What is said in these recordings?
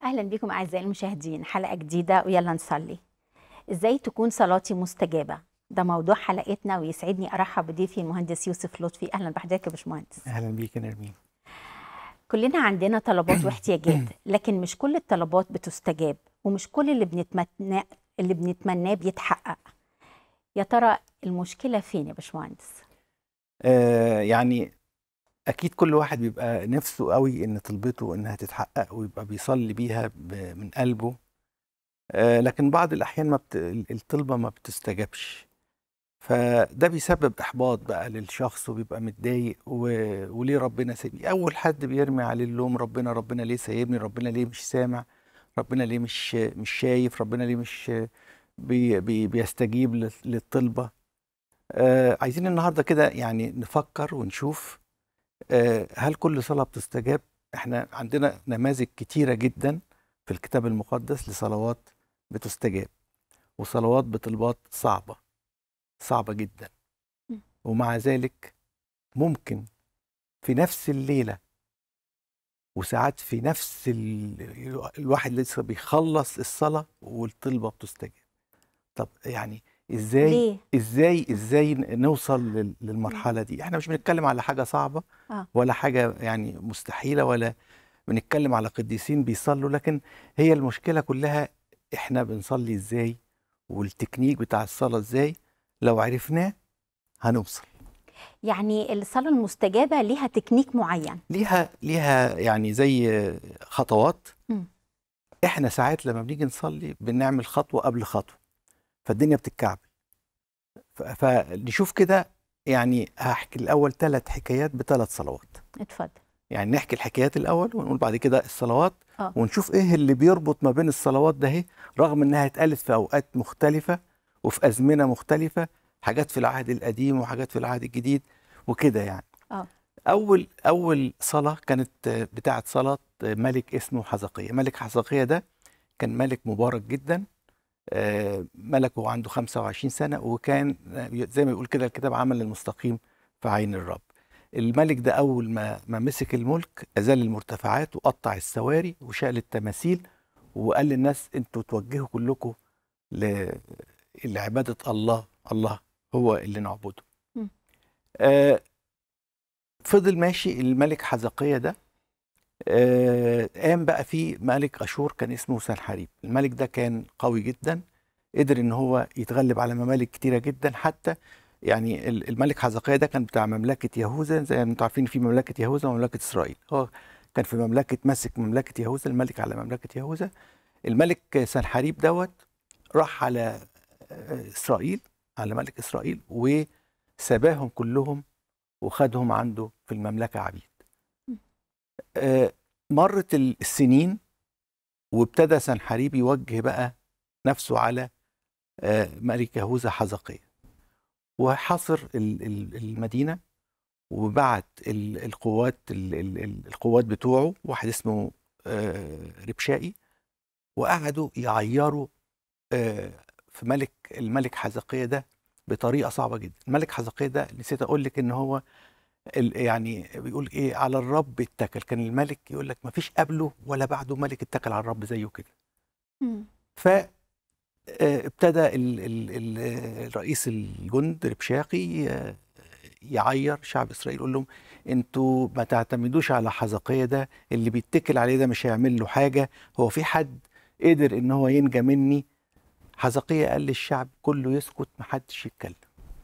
أهلا بكم أعزائي المشاهدين حلقة جديدة ويلا نصلي إزاي تكون صلاتي مستجابة ده موضوع حلقتنا ويسعدني أرحب بضيفي المهندس يوسف لطفي أهلا بحضرتك يا باشمهندس اهلا بيك يا نرمين كلنا عندنا طلبات واحتياجات لكن مش كل الطلبات بتستجاب ومش كل اللي بنتمناه اللي بنتمناه بيتحقق يا ترى المشكلة فين يا باشمهندس آه يعني اكيد كل واحد بيبقى نفسه قوي ان طلبته انها تتحقق ويبقى بيصلي بيها ب- من قلبه آه لكن بعض الاحيان ما بت... الطلبه ما بتستجابش فده بيسبب احباط بقى للشخص وبيبقى متضايق و... وليه ربنا سايبني اول حد بيرمي عليه اللوم ربنا ربنا ليه سايبني ربنا ليه مش سامع ربنا ليه مش مش شايف ربنا ليه مش بي... بي... بيستجيب لل- للطلبه آه عايزين النهارده كده يعني نفكر ونشوف آه هل كل صلاه بتستجاب احنا عندنا نماذج كتيره جدا في الكتاب المقدس لصلوات بتستجاب وصلوات بطلبات صعبه صعبه جدا م. ومع ذلك ممكن في نفس الليله وساعات في نفس ال... الواحد لسه بيخلص الصلاه والطلبه بتستجاب طب يعني ازاي ليه؟ ازاي ازاي نوصل لل- للمرحله دي احنا مش بنتكلم على حاجه صعبه آه. ولا حاجه يعني مستحيله ولا بنتكلم على قديسين بيصلوا لكن هي المشكله كلها احنا بنصلي ازاي والتكنيك بتاع الصلاه ازاي لو عرفناه هنوصل يعني الصلاة المستجابة ليها تكنيك معين ليها ليها يعني زي خطوات مم. احنا ساعات لما بنيجي نصلي بنعمل خطوه قبل خطوه فالدنيا بتتكعبل ف- فنشوف كده يعني هحكي الاول ثلاث حكايات بثلاث صلوات اتفضل يعني نحكي الحكايات الاول ونقول بعد كده الصلوات آه. ونشوف ايه اللي بيربط ما بين الصلوات ده اهي رغم انها اتقالت في اوقات مختلفه وفي ازمنه مختلفه حاجات في العهد القديم وحاجات في العهد الجديد وكده يعني آه. اول اول صلاه كانت آه، بتاعه صلاه آه، ملك اسمه حزقية ملك حزقية ده كان ملك مبارك جدا آه، ملك وهو عنده 25 سنه وكان آه، زي ما يقول كده الكتاب عمل المستقيم في عين الرب الملك ده اول ما ما مسك الملك ازال المرتفعات وقطع السواري وشال التماثيل وقال للناس انتوا توجهوا كلكم ل- لعباده الله الله هو اللي نعبده مم. آه فضل ماشي الملك حزقية ده آه قام بقى في ملك اشور كان اسمه سنحريب الملك ده كان قوي جدا قدر ان هو يتغلب على ممالك كتيره جدا حتى يعني ال- الملك حزقية ده كان بتاع مملكه يهوذا زي ما انتم عارفين في مملكه يهوذا ومملكه اسرائيل هو كان في مملكه ماسك مملكه يهوذا الملك على مملكه يهوذا الملك سنحريب دوت راح على آه، اسرائيل على ملك اسرائيل وسباهم كلهم وخدهم عنده في المملكه عبيد آه، مرت ال- السنين وابتدى سنحريب يوجه بقى نفسه على آه، ملك يهوذا حزقية وحاصر ال- ال- المدينة وبعت ال- القوات ال- ال- ال- القوات بتوعه واحد اسمه آه، ربشائي وقعدوا يعيروا آه، في ملك الملك حزقية ده بطريقة صعبة جدا الملك حزقية ده نسيت أقول لك إن هو ال- يعني بيقول إيه على الرب اتكل كان الملك يقول لك ما فيش قبله ولا بعده ملك اتكل على الرب زيه كده مم. ف آه، ابتدى ال- ال- ال- الرئيس الجند ربشاقي آه، يعير شعب اسرائيل يقول لهم انتوا ما تعتمدوش على حزقية ده اللي بيتكل عليه ده مش هيعمل له حاجه هو في حد قدر ان هو ينجى مني حزقية قال للشعب كله يسكت محدش يتكلم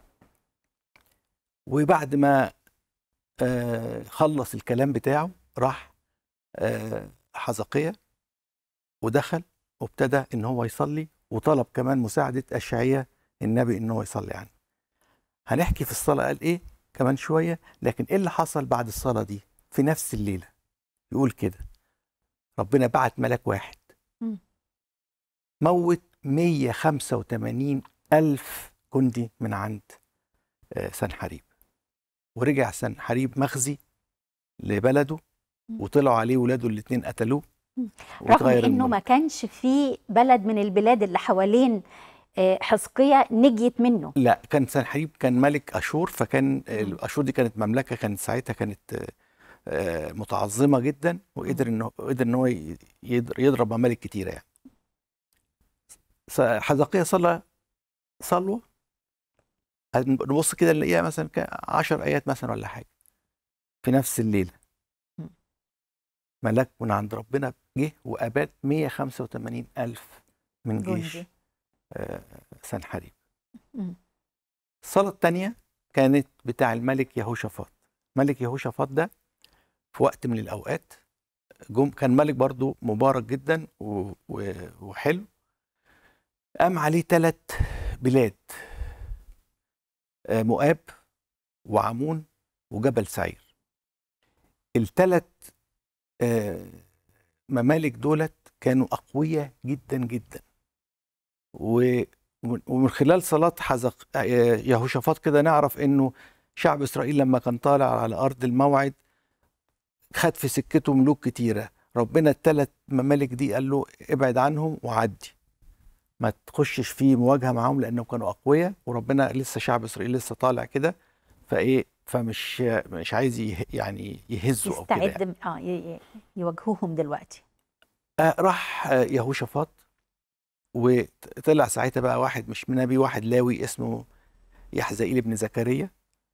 وبعد ما آه، خلص الكلام بتاعه راح آه، حزقية ودخل وابتدى ان هو يصلي وطلب كمان مساعدة أشعية النبي ان هو يصلي عنه هنحكي في الصلاة قال ايه كمان شوية لكن ايه اللي حصل بعد الصلاة دي في نفس الليلة يقول كده ربنا بعت ملك واحد مم. موت 185 ألف جندي من عند آه، سنحريب ورجع سنحريب مخزي لبلده مم. وطلعوا عليه ولاده الاثنين قتلوه مم. رغم واتغير انه الملك. ما كانش في بلد من البلاد اللي حوالين آه، حزقية نجيت منه لا كان سنحريب كان ملك اشور فكان مم. اشور دي كانت مملكه كانت ساعتها كانت آه، آه، متعظمه جدا وقدر انه قدر ان هو ي- يضر- يضرب ممالك كتيره يعني س- حزقية صلى صلوه نبص كده نلاقيها مثلا 10 ايات مثلا ولا حاجه في نفس الليله م. ملاك من عند ربنا جه واباد 185 الف من جيش جندي آه، سنحريب مم. الصلاة التانية كانت بتاع الملك يهوشافاط ملك يهوشافاط ده في وقت من الأوقات جم كان ملك برضو مبارك جدا و- و- وحلو قام عليه ثلاث بلاد آه، مؤاب وعمون وجبل سعير الثلاث ممالك دولت كانوا أقوياء جدا جدا و ومن- ومن خلال صلاة حزق آه، يهوشافاط كده نعرف انه شعب اسرائيل لما كان طالع على ارض الموعد خد في سكته ملوك كتيرة ربنا الثلاث ممالك دي قال له ابعد عنهم وعدي ما تخشش في مواجهة معاهم لانهم كانوا اقوياء وربنا لسه شعب اسرائيل لسه طالع كده فايه فمش مش عايز يه يعني يهزوا او كده يعني. يستعد اه ي- ي- يواجهوهم دلوقتي آه، راح آه، يهوشافاط وطلع ساعتها بقى واحد مش نبي واحد لاوي اسمه يحزائيل ابن زكريا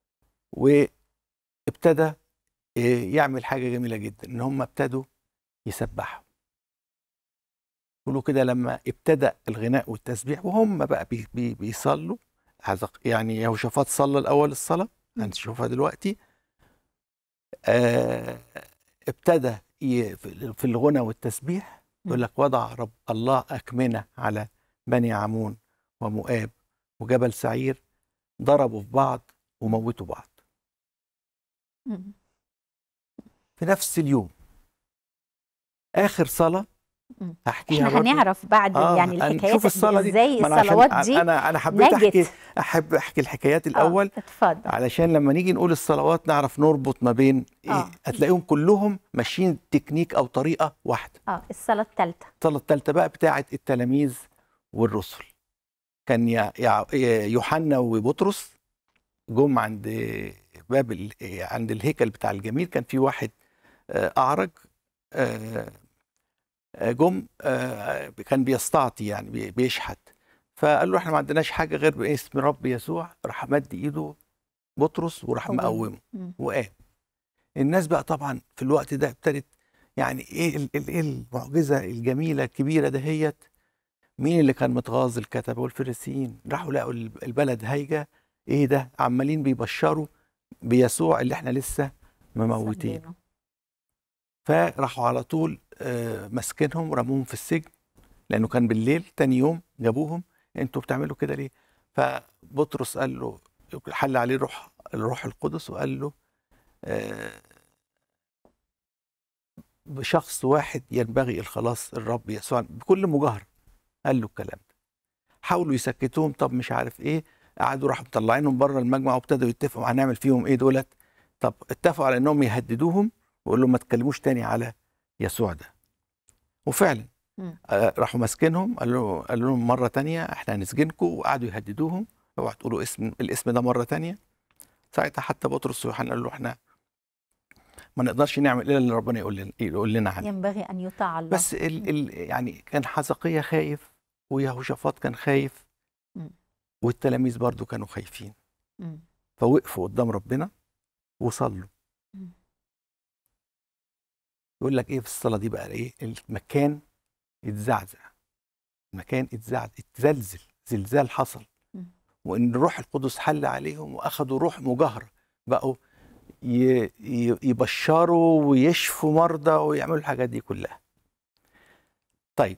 وابتدى آه، يعمل حاجة جميلة جدا ان هم ابتدوا يسبحوا يقولوا كده لما ابتدى الغناء والتسبيح وهم بقى بي بي بيصلوا حزق- يعني يهوشافاط صلى الاول الصلاة مم. هنشوفها دلوقتي آه ابتدى ي- في في الغنى والتسبيح يقول لك وضع رب الله أكمنة على بني عمون ومؤاب وجبل سعير ضربوا في بعض وموتوا بعض مم. في نفس اليوم آخر صلاة مم. هحكيها احنا برضو. هنعرف بعد آه، يعني هنشوف الحكايات الصلاة دي. ازاي ما أنا عشان الصلوات دي أنا أنا حبيت أحكي نجت أحب أحكي الحكايات آه، الأول اتفضل علشان لما نيجي نقول الصلوات نعرف نربط ما بين إيه آه. هتلاقيهم كلهم ماشيين تكنيك أو طريقة واحدة اه الصلاة الثالثة الصلاة الثالثة بقى بتاعة التلاميذ والرسل كان يا- يا- يوحنا وبطرس جم عند باب ال- عند الهيكل بتاع الجميل كان في واحد آه، أعرج آه، آه، جم آه، كان بيستعطي يعني بي- بيشحت فقال له احنا ما عندناش حاجة غير باسم رب يسوع راح مد ايده بطرس وراح قومه. مقومه مم. وقام الناس بقى طبعا في الوقت ده ابتدت يعني ايه ال- ال- ايه المعجزه الجميله الكبيره دهيت مين اللي كان متغاظ الكتبه والفريسيين راحوا لقوا ال- البلد هايجه ايه ده عمالين بيبشروا بيسوع اللي احنا لسه مموتين صلينا. فراحوا على طول آه، ماسكينهم ورموهم في السجن لانه كان بالليل تاني يوم جابوهم انتوا بتعملوا كده ليه فبطرس قال له حل عليه روح الروح القدس وقال له آه، بشخص واحد ينبغي الخلاص الرب يسوع بكل مجاهرة قال له الكلام ده حاولوا يسكتوهم طب مش عارف ايه قعدوا راحوا مطلعينهم بره المجمع وابتدوا يتفقوا هنعمل فيهم ايه دولت طب اتفقوا على انهم يهددوهم ويقول لهم ما تكلموش تاني على يسوع ده وفعلا مم. آه، راحوا ماسكينهم قالوا قالوا لهم مره تانية احنا هنسجنكم وقعدوا يهددوهم اوعوا تقولوا اسم الاسم ده مره تانية ساعتها حتى بطرس ويوحنا قالوا له احنا ما نقدرش نعمل الا اللي ربنا يقول لنا يقول لنا عليه ينبغي ان يطاع الله بس ال ال يعني كان حزقية خايف ويهوشافاط كان خايف مم. والتلاميذ برضو كانوا خايفين مم. فوقفوا قدام ربنا وصلوا مم. يقول لك ايه في الصلاه دي بقى ايه المكان اتزعزع المكان اتزعزع اتزلزل زلزال حصل مم. وان الروح القدس حل عليهم واخدوا روح مجاهره بقوا ي- ي- يبشروا ويشفوا مرضى ويعملوا الحاجات دي كلها طيب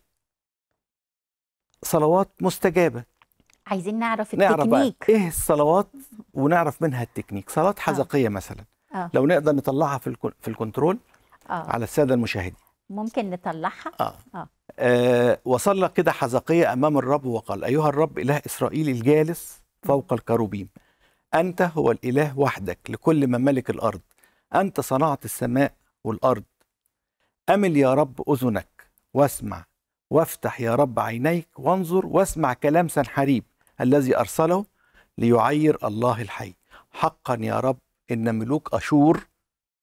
صلوات مستجابه عايزين نعرف نعرف بقى التكنيك ايه الصلوات ونعرف منها التكنيك صلاه حزقيه مثلا آه. لو نقدر نطلعها في الكن- في الكنترول اه على الساده المشاهدين ممكن نطلعها آه. آه. آه وصلى كده حزقية أمام الرب وقال أيها الرب إله إسرائيل الجالس فوق الكروبيم أنت هو الإله وحدك لكل ممالك الأرض أنت صنعت السماء والأرض أمل يا رب أذنك واسمع وافتح يا رب عينيك وانظر واسمع كلام سنحريب الذي أرسله ليعير الله الحي حقا يا رب إن ملوك أشور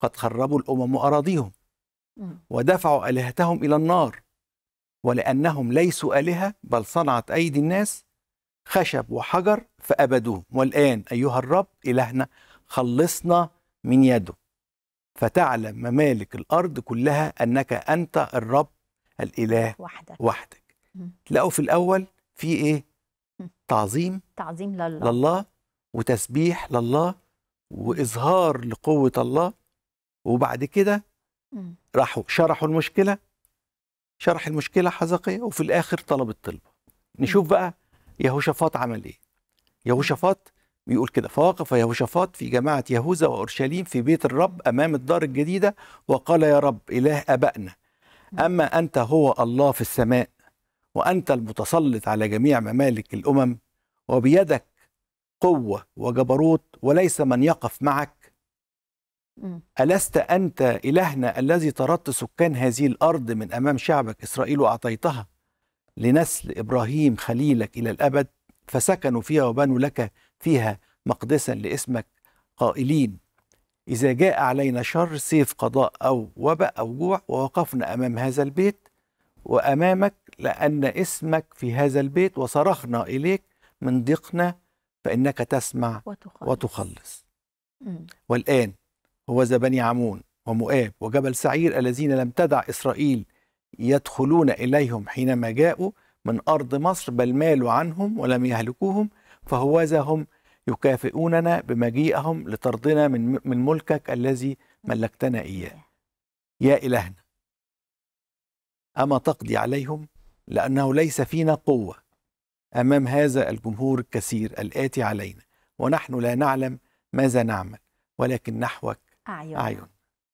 قد خربوا الامم اراضيهم مم. ودفعوا الهتهم الى النار ولانهم ليسوا الهه بل صنعت ايدي الناس خشب وحجر فابدوهم والان ايها الرب الهنا خلصنا من يده فتعلم ممالك الارض كلها انك انت الرب الاله وحدك وحدك مم. تلاقوا في الاول في ايه مم. تعظيم تعظيم لله لله وتسبيح لله واظهار لقوه الله وبعد كده مم. راحوا شرحوا المشكله شرح المشكله حزقيه وفي الاخر طلب الطلبه نشوف بقى يهوشافاط عمل ايه يهوشافاط بيقول كده فوقف يهوشافاط في جماعه يهوذا واورشليم في بيت الرب امام الدار الجديده وقال يا رب اله ابائنا اما انت هو الله في السماء وانت المتسلط على جميع ممالك الامم وبيدك قوه وجبروت وليس من يقف معك مم. ألست أنت إلهنا الذي طردت سكان هذه الأرض من أمام شعبك إسرائيل وأعطيتها لنسل إبراهيم خليلك إلى الأبد فسكنوا فيها وبنوا لك فيها مقدسا لاسمك قائلين إذا جاء علينا شر سيف قضاء أو وباء أو جوع ووقفنا أمام هذا البيت وأمامك لأن اسمك في هذا البيت وصرخنا إليك من ضيقنا فإنك تسمع وتخلص وتخلص مم. والآن هو ذا بني عمون ومؤاب وجبل سعير الذين لم تدع إسرائيل يدخلون إليهم حينما جاءوا من أرض مصر بل مالوا عنهم ولم يهلكوهم فهوذا هم يكافئوننا بمجيئهم لطردنا من من ملكك الذي ملكتنا إياه يا إلهنا أما تقضي عليهم لأنه ليس فينا قوة أمام هذا الجمهور الكثير الآتي علينا ونحن لا نعلم ماذا نعمل ولكن نحوك أعين أعين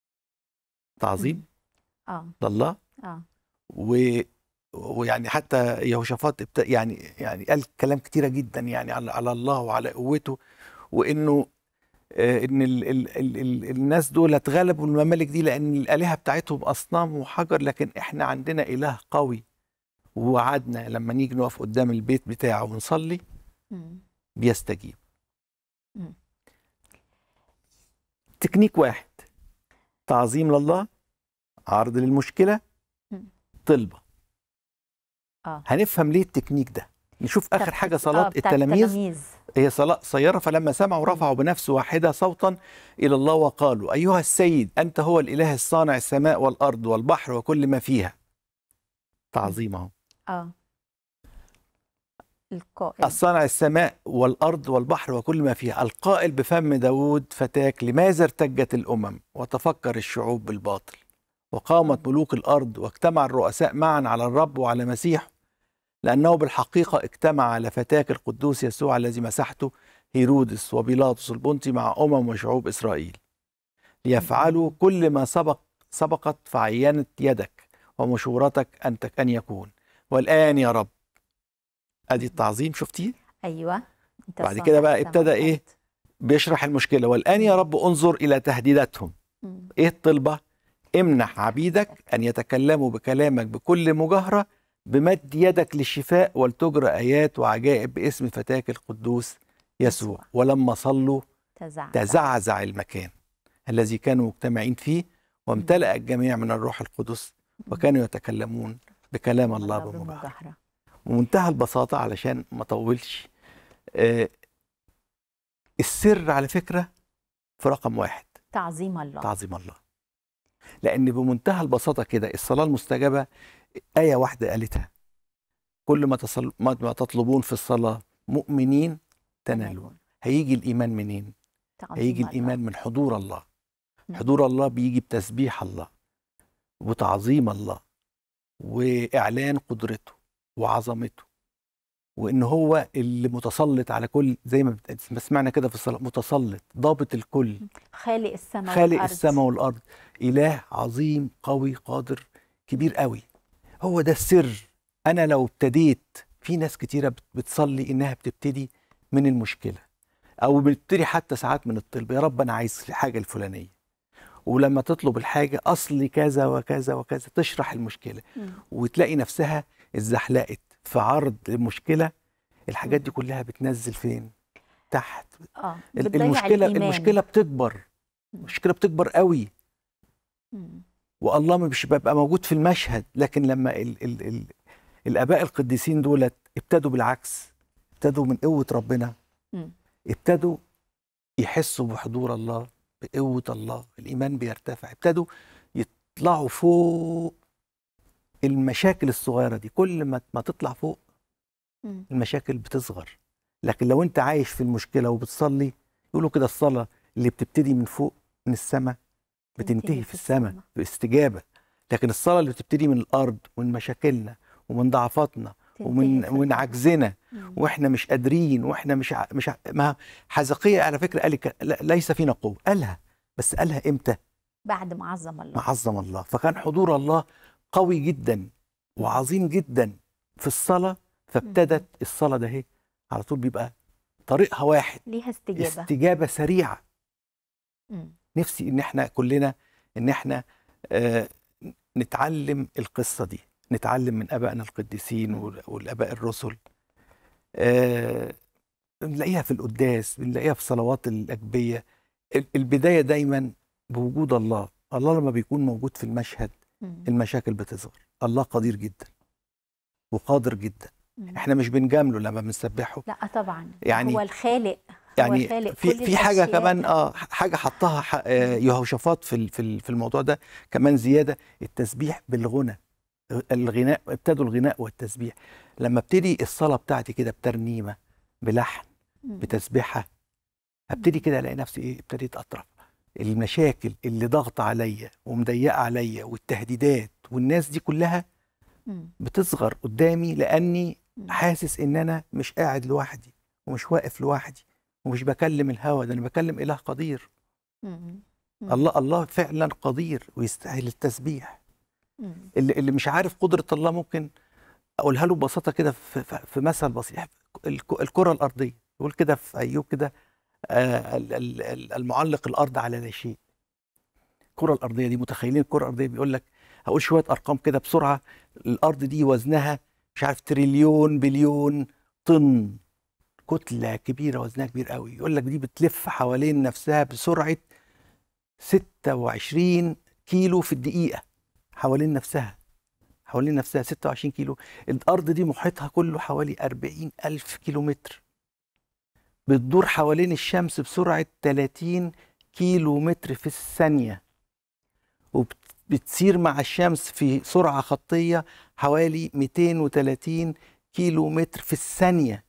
تعظيم اه لله اه و ويعني حتى يهوشافاط ابت... يعني يعني قال كلام كتيرة جدا يعني على على الله وعلى قوته وانه آه، ان ال... ال... ال... ال... الناس دول اتغلبوا الممالك دي لان الالهه بتاعتهم اصنام وحجر لكن احنا عندنا اله قوي ووعدنا لما نيجي نقف قدام البيت بتاعه ونصلي مم. بيستجيب مم. تكنيك واحد تعظيم لله عرض للمشكله مم. طلبه اه هنفهم ليه التكنيك ده نشوف اخر طب- حاجه آه، صلاه بتاع التلاميذ هي صلاة قصيرة فلما سمعوا رفعوا بنفس واحدة صوتا إلى الله وقالوا أيها السيد أنت هو الإله الصانع السماء والأرض والبحر وكل ما فيها تعظيمه اه القائل الصانع السماء والأرض والبحر وكل ما فيها القائل بفم داود فتاك لماذا ارتجت الأمم وتفكر الشعوب بالباطل وقامت ملوك الأرض واجتمع الرؤساء معا على الرب وعلى مسيحه لأنه بالحقيقة اجتمع على فتاك القدوس يسوع الذي مسحته هيرودس وبيلاطس البنطي مع أمم وشعوب إسرائيل ليفعلوا كل ما سبق سبقت فعينت يدك ومشورتك أن تك- أن يكون والآن يا رب أدي التعظيم شفتيه ايوه انت بعد صانع كده بقى السماء ابتدى إيه؟ والأرض. بيشرح المشكلة والآن يا رب انظر إلى تهديداتهم مم. إيه الطلبة؟ امنح عبيدك أن يتكلموا بكلامك بكل مجاهرة بمد يدك للشفاء ولتجرى آيات وعجائب باسم فتاك القدوس يسوع يسوع. ولما صلوا تزعزع تزعزع المكان الذي كانوا مجتمعين فيه وامتلأ الجميع من الروح القدس وكانوا يتكلمون بكلام الله بمجاهرة بمجاهرة ومنتهى البساطة علشان ما أطولش آه، السر على فكرة في رقم واحد تعظيم الله تعظيم الله لأن بمنتهى البساطة كده الصلاة المستجابة آية واحدة قالتها كل ما, تصل... ما ما تطلبون في الصلاة مؤمنين تنالون هيجي الإيمان منين؟ تعظيم هيجي الله. الإيمان من حضور الله مم. حضور الله بيجي بتسبيح الله وتعظيم الله وإعلان قدرته وعظمته وإن هو اللي متسلط على كل زي ما بت- ما سمعنا كده في الصلاة متسلط ضابط الكل خالق السماء خالق والأرض. السماء والارض اله عظيم قوي قادر كبير قوي هو ده السر انا لو ابتديت في ناس كتيره بت- بتصلي انها بتبتدي من المشكله او بتبتدي حتى ساعات من الطلب يا رب انا عايز الحاجه الفلانيه ولما تطلب الحاجه اصلي كذا وكذا وكذا تشرح المشكله مم. وتلاقي نفسها اتزحلقت في عرض المشكله الحاجات دي كلها بتنزل فين تحت اه ال- بتضيع المشكله الإيمان. المشكله بتكبر المشكله بتكبر قوي مم. والله مش بيبقى موجود في المشهد لكن لما ال ال ال الاباء القديسين دولت ابتدوا بالعكس ابتدوا من قوه ربنا مم. ابتدوا يحسوا بحضور الله بقوه الله الايمان بيرتفع ابتدوا يطلعوا فوق المشاكل الصغيره دي كل ما ما تطلع فوق مم. المشاكل بتصغر لكن لو انت عايش في المشكله وبتصلي يقولوا كده الصلاه اللي بتبتدي من فوق من السماء بتنتهي في السماء باستجابه لكن الصلاه اللي بتبتدي من الارض ومن مشاكلنا ومن ضعفاتنا ومن تنتهي في ومن الأرض. عجزنا مم. واحنا مش قادرين واحنا مش ع... مش ع... ما حزقية على فكره قال لك لا- ليس فينا قوه قالها بس قالها امتى بعد ما عظم الله معظم الله فكان حضور الله قوي جدا وعظيم جدا في الصلاه فابتدت الصلاه ده اهي على طول بيبقى طريقها واحد ليها استجابه استجابه سريعه مم. نفسي ان احنا كلنا ان احنا آه نتعلم القصه دي نتعلم من ابائنا القديسين وال- والاباء الرسل آه بنلاقيها في القداس بنلاقيها في صلوات الاجبيه ال- البدايه دايما بوجود الله الله لما بيكون موجود في المشهد مم. المشاكل بتصغر الله قدير جدا وقادر جدا مم. احنا مش بنجامله لما بنسبحه لا طبعا يعني- هو الخالق يعني هو خالق في كل في حاجه الأشياء. كمان اه حاجه حطها ح- آه، يهوشافاط في ال- في ال- في الموضوع ده كمان زياده التسبيح بالغنى الغناء ابتدوا الغناء والتسبيح لما ابتدي الصلاه بتاعتي كده بترنيمه بلحن مم. بتسبيحه ابتدي كده الاقي نفسي ايه ابتديت اطرب المشاكل اللي ضغط عليا ومضيقه عليا والتهديدات والناس دي كلها مم. بتصغر قدامي لاني مم. حاسس ان انا مش قاعد لوحدي ومش واقف لوحدي ومش بكلم الهوى ده انا بكلم اله قدير مم. مم. الله الله فعلا قدير ويستاهل التسبيح مم. اللي, اللي مش عارف قدره الله ممكن اقولها له ببساطه كده في, في في مثل بسيط الك- الكره الارضيه يقول كده في ايوب كده آه ال- ال- ال- المعلق الارض على لا شيء الكره الارضيه دي متخيلين الكره الارضيه بيقول لك هقول شويه ارقام كده بسرعه الارض دي وزنها مش عارف تريليون بليون طن كتله كبيره وزنها كبير قوي يقول لك دي بتلف حوالين نفسها بسرعه 26 كيلو في الدقيقه حوالين نفسها حوالين نفسها 26 كيلو الارض دي محيطها كله حوالي 40 الف كيلو متر بتدور حوالين الشمس بسرعه 30 كيلو متر في الثانيه وبتسير مع الشمس في سرعه خطيه حوالي 230 كيلو متر في الثانيه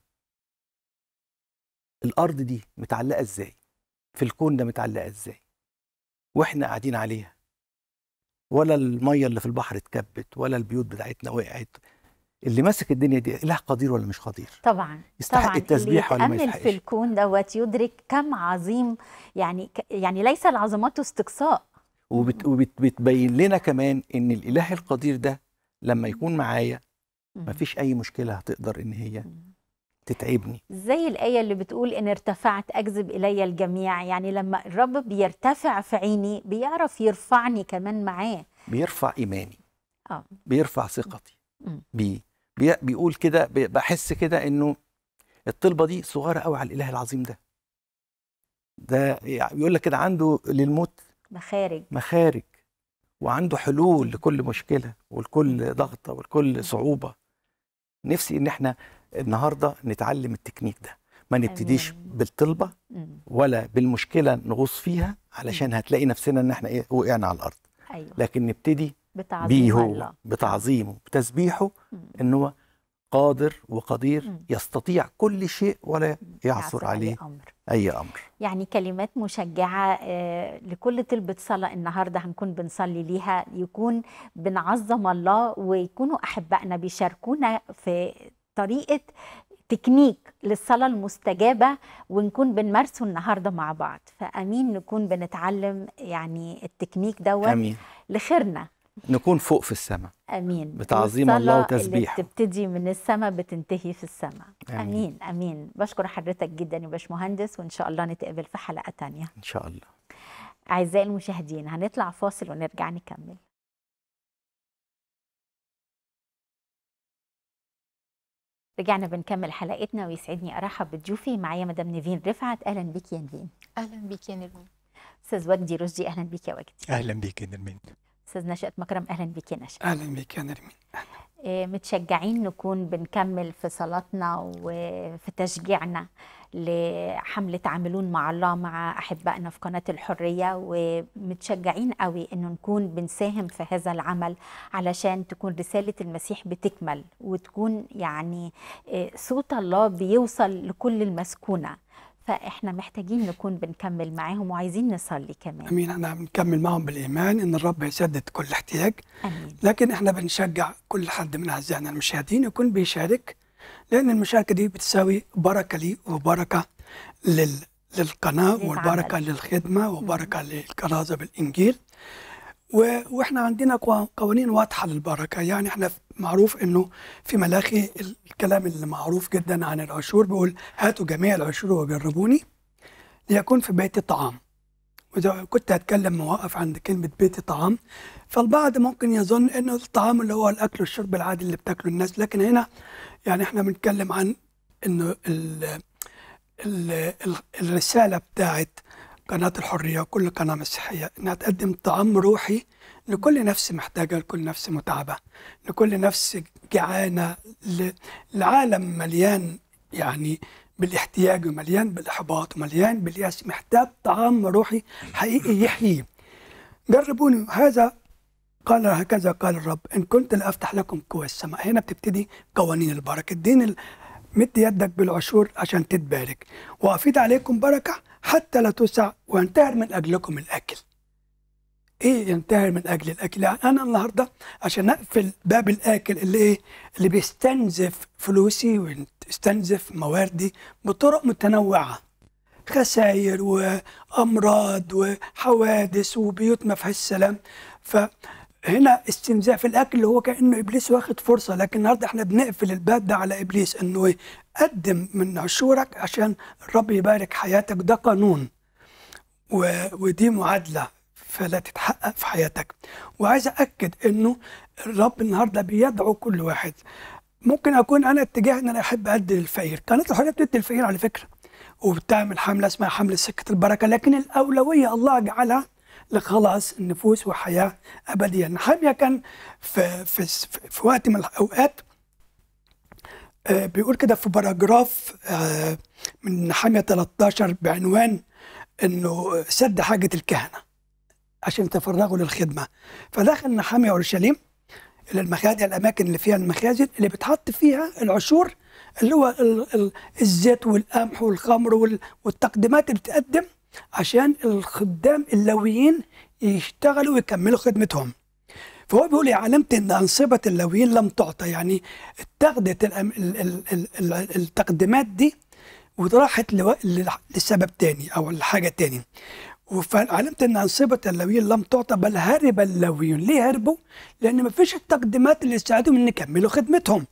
الارض دي متعلقه ازاي في الكون ده متعلقه ازاي واحنا قاعدين عليها ولا الميه اللي في البحر اتكبت ولا البيوت بتاعتنا وقعت اللي ماسك الدنيا دي اله قدير ولا مش قدير طبعا يستحق طبعا التسبيح ولا ما اللي يتأمل في يستحقش الكون دوت يدرك كم عظيم يعني ك- يعني ليس العظمات استقصاء وبت وبت بتبين لنا كمان ان الاله القدير ده لما يكون معايا مفيش اي مشكله هتقدر ان هي مم. تتعبني زي الآية اللي بتقول إن ارتفعت أجذب إلي الجميع يعني لما الرب بيرتفع في عيني بيعرف يرفعني كمان معاه بيرفع ايماني آه. بيرفع ثقتي مم. بيه بي بيقول كده بي- بحس كده انه الطلبه دي صغيره قوي على الاله العظيم ده ده يعني بيقول لك كده عنده للموت مخارج مخارج وعنده حلول لكل مشكله ولكل ضغطه ولكل صعوبه نفسي ان احنا النهارده نتعلم التكنيك ده ما نبتديش آمين. بالطلبه مم. ولا بالمشكله نغوص فيها علشان هتلاقي نفسنا ان احنا ايه وقعنا على الارض أيوه لكن نبتدي بيه بتعظيم هو الله بتعظيمه بتسبيحه مم. ان هو قادر وقدير مم. يستطيع كل شيء ولا يعثر عليه أمر اي امر يعني كلمات مشجعة آه، لكل طلبة صلاة النهاردة هنكون بنصلي ليها يكون بنعظم الله ويكونوا أحبائنا بيشاركونا في طريقة تكنيك للصلاة المستجابة ونكون بنمارسه النهاردة مع بعض فأمين نكون بنتعلم يعني التكنيك دوت امين لخيرنا نكون فوق في السماء امين بتعظيم الله والصلاة وتسبيحه. اللي بتبتدي من السماء بتنتهي في السماء آمين. امين امين بشكر حضرتك جدا يا باشمهندس وان شاء الله نتقابل في حلقه تانية ان شاء الله اعزائي المشاهدين هنطلع فاصل ونرجع نكمل رجعنا بنكمل حلقتنا ويسعدني ارحب بضيوفي معايا مدام نيفين رفعت اهلا بيك يا نيفين اهلا بيك يا نرمين استاذ وجدي رشدي اهلا بيك يا وجدي اهلا بيك يا نرمين استاذ نشأت مكرم اهلا بيك يا نشأت اهلا بك يا نرمين آه، متشجعين نكون بنكمل في صلاتنا وفي تشجيعنا لحملة عاملون مع الله مع أحبائنا في قناة الحرية ومتشجعين قوي إنه نكون بنساهم في هذا العمل علشان تكون رسالة المسيح بتكمل وتكون يعني آه، صوت الله بيوصل لكل المسكونة فإحنا محتاجين نكون بنكمل معاهم وعايزين نصلي كمان امين احنا بنكمل معهم بالايمان ان الرب يسدد كل احتياج آمين لكن احنا بنشجع كل حد من اعزائنا المشاهدين يكون بيشارك لان المشاركه دي بتساوي بركه لي وبركه لل للقناه للعمل. والبركه للخدمه وبركه للكرازه بالانجيل و... واحنا عندنا قوا- قوانين واضحه للبركه يعني احنا ف- معروف انه في ملاخي الكلام اللي معروف جدا عن العشور بيقول هاتوا جميع العشور وجربوني ليكون في بيتي طعام وإذا كنت هتكلم موقف عند كلمة بيتي طعام فالبعض ممكن يظن انه الطعام اللي هو الاكل والشرب العادي اللي بتاكله الناس لكن هنا يعني احنا بنتكلم عن انه ال ال ال الرسالة بتاعت قناة الحرية وكل قناة مسيحية انها تقدم طعام روحي لكل نفس محتاجة لكل نفس متعبة لكل نفس جعانة ل- لعالم مليان يعني بالاحتياج ومليان بالإحباط ومليان باليأس محتاج طعام روحي حقيقي يحيي جربوني هذا قال هكذا قال الرب إن كنت لأفتح لكم قوى السماء هنا بتبتدي قوانين البركة الدين ال- مد يدك بالعشور عشان تتبارك وأفيد عليكم بركة حتى لا تسع وينتهر من أجلكم الأكل ايه ينتهي من اجل الاكل يعني انا النهارده عشان اقفل باب الاكل اللي ايه اللي بيستنزف فلوسي ويستنزف مواردي بطرق متنوعه خسائر وامراض وحوادث وبيوت ما فيهاش سلام فهنا استنزاف الاكل هو كانه ابليس واخد فرصه لكن النهارده احنا بنقفل الباب ده على ابليس انه إيه؟ قدم من عشورك عشان الرب يبارك حياتك ده قانون و... ودي معادله فلا تتحقق في حياتك وعايز أأكد أنه الرب النهاردة بيدعو كل واحد ممكن أكون أنا اتجاه أن أنا أحب أدي للفقير قناة الحرية بتدي الفقير على فكرة وبتعمل حملة اسمها حملة سكة البركة لكن الأولوية الله جعلها لخلاص النفوس وحياة أبدية نحمية كان في, في, في وقت من الأوقات آه، بيقول كده في باراجراف آه، من نحمية 13 بعنوان انه سد حاجه الكهنه عشان يتفرغوا للخدمه فدخل نحامي اورشليم الى المخازن الاماكن اللي فيها المخازن اللي بتحط فيها العشور اللي هو ال- ال- الزيت والقمح والخمر وال- والتقديمات اللي بتقدم عشان الخدام اللويين يشتغلوا ويكملوا خدمتهم فهو بيقول يا علمت ان انصبه اللويين لم تعطى يعني اتخذت الأم- ال- ال- ال- ال- التقديمات دي وراحت لو- ل- لسبب تاني او لحاجه تاني وعلمت ان انصبه اللويين لم تعطى بل هرب اللويون ليه هربوا؟ لان ما فيش التقديمات اللي تساعدهم ان يكملوا خدمتهم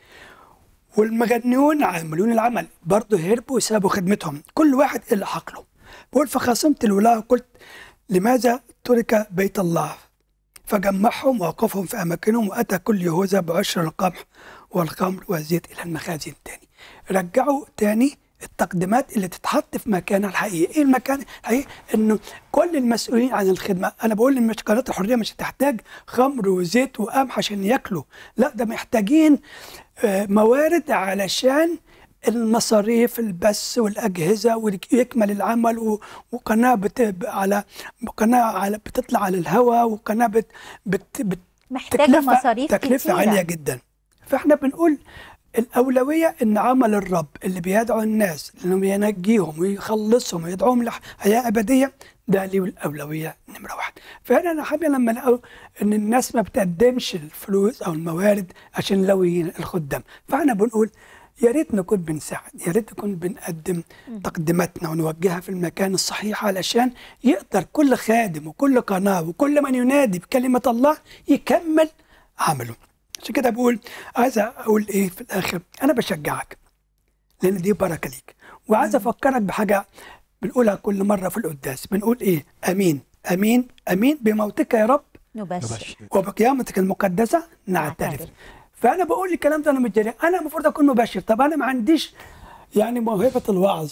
والمغنيون عاملون العمل برضه هربوا وسابوا خدمتهم كل واحد إلى حقله بقول فخاصمت الولاة وقلت لماذا ترك بيت الله فجمعهم ووقفهم في أماكنهم وأتى كل يهوذا بعشر القمح والخمر والزيت إلى المخازن تاني رجعوا تاني التقديمات اللي تتحط في مكانها الحقيقي ايه المكان الحقيقي انه كل المسؤولين عن الخدمه انا بقول ان مش قناه الحريه مش هتحتاج خمر وزيت وقمح عشان ياكلوا لا ده محتاجين آه، موارد علشان المصاريف البث والاجهزه ويكمل العمل و- وقناه بت... على قناه على بتطلع على الهواء وقناه بت... بت... بت... محتاجة مصاريف تكلفة كتيرة. عالية جدا فاحنا بنقول الأولوية إن عمل الرب اللي بيدعو الناس إنهم ينجيهم ويخلصهم ويدعوهم لحياة أبدية ده ليه الأولوية نمرة واحد فهنا أنا حابب لما لقوا إن الناس ما بتقدمش الفلوس أو الموارد عشان لويين الخدام فاحنا بنقول يا ريت نكون بنساعد يا ريت نكون بنقدم تقديماتنا ونوجهها في المكان الصحيح علشان يقدر كل خادم وكل قناة وكل من ينادي بكلمة الله يكمل عمله عشان كده بقول عايز اقول ايه في الاخر انا بشجعك لان دي بركه ليك وعايز افكرك بحاجه بنقولها كل مره في القداس بنقول ايه امين امين امين بموتك يا رب نبشر نبشر. وبقيامتك المقدسه نعترف نعترف. فانا بقول الكلام ده انا مش جريء انا المفروض اكون مبشر طب انا ما عنديش يعني موهبه الوعظ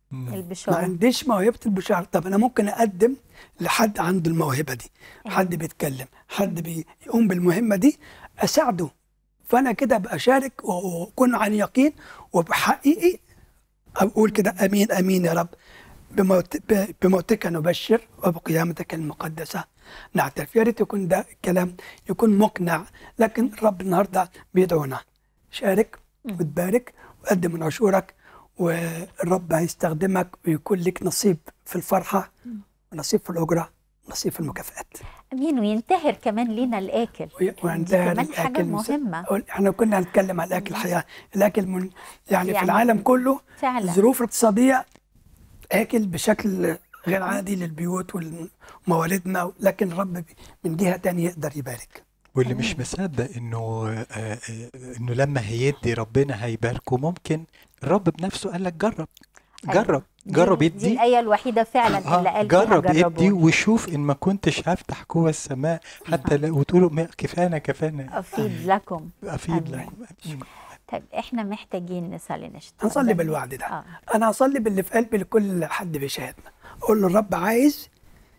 ما البشاره عنديش موهبه البشاره طب انا ممكن اقدم لحد عنده الموهبه دي حد بيتكلم حد بيقوم بالمهمه دي اساعده فانا كده ابقى شارك و- واكون عن يقين وبحقيقي اقول كده امين امين يا رب بموت ب- بموتك نبشر وبقيامتك المقدسه نعترف يا ريت يكون ده الكلام يكون مقنع لكن الرب النهارده بيدعونا شارك وتبارك وقدم من عشورك والرب هيستخدمك ويكون لك نصيب في الفرحه ونصيب في الاجره ونصيب في المكافآت امين وينتهر كمان لينا الاكل وي- وعندها كمان حاجة الأكل مس- مهمة. أقول- احنا كنا هنتكلم عن الاكل الحقيقه الاكل من يعني, يعني في العالم كله فعلا الظروف الاقتصاديه اكل بشكل غير عادي للبيوت ومواردنا لكن الرب بي- من جهه تانية يقدر يبارك واللي مش مصدق انه آه، آه، انه لما هيدي ربنا هيباركه ممكن الرب بنفسه قال لك جرب أيوة. جرب دي- جرب دي يدي الايه الوحيده فعلا آه، اللي قال فيها جرب يدي جربوا وشوف ان ما كنتش هفتح قوى السماء حتى لا وتقولوا ما- كفانا كفانا افيد لكم افيد آمين. لكم آمين. طيب احنا محتاجين نصلي نشتغل هنصلي بالوعد ده اه انا هصلي باللي في قلبي لكل حد بيشاهدنا اقول له الرب عايز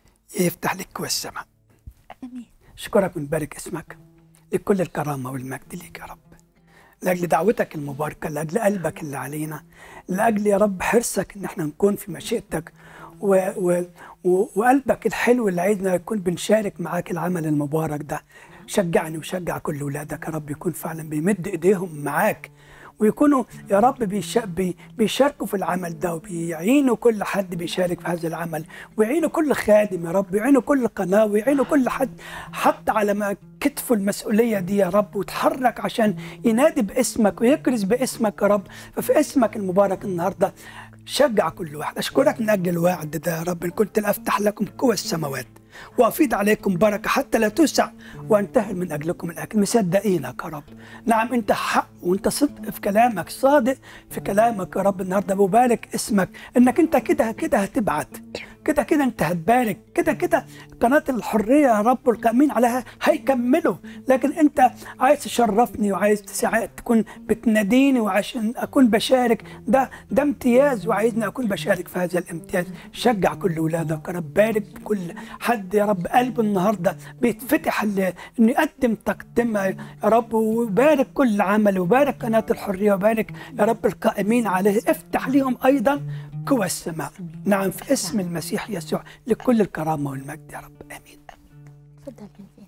يفتح لك كوى السماء امين اشكرك ونبارك اسمك لكل الكرامه والمجد ليك يا رب لاجل دعوتك المباركه لاجل قلبك اللي علينا لاجل يا رب حرصك ان احنا نكون في مشيئتك و و و وقلبك الحلو اللي عايزنا يكون بنشارك معاك العمل المبارك ده شجعني وشجع كل ولادك يا رب يكون فعلا بيمد ايديهم معاك ويكونوا يا رب بيش- بي- بيشاركوا في العمل ده وبيعينوا كل حد بيشارك في هذا العمل ويعينوا كل خادم يا رب ويعينوا كل قناة ويعينوا كل حد حط على ما كتفه المسؤولية دي يا رب وتحرك عشان ينادي باسمك ويكرز باسمك يا رب ففي اسمك المبارك النهاردة شجع كل واحد أشكرك من أجل الوعد ده يا رب إن كنت لأفتح لكم قوى السماوات وأفيض عليكم بركة حتى لا تسع وأنتهر من أجلكم الأكل مصدقينك يا رب نعم أنت حق وأنت صدق في كلامك صادق في كلامك يا رب النهاردة ببارك اسمك إنك أنت كده كده هتبعت كده كده أنت هتبارك كده كده قناة الحرية يا رب والقائمين عليها هيكملوا لكن أنت عايز تشرفني وعايز تساعد تكون بتناديني وعشان أكون بشارك ده ده امتياز وعايزني أكون بشارك في هذا الامتياز شجع كل ولادك يا رب بارك كل حد يا رب قلبه النهارده بيتفتح ل- انه يقدم تقدمه يا رب وبارك كل عمل وبارك قناه الحريه وبارك يا رب القائمين عليه افتح لهم ايضا قوى السماء نعم في اسم المسيح يسوع لكل الكرامه والمجد يا رب امين اتفضل يا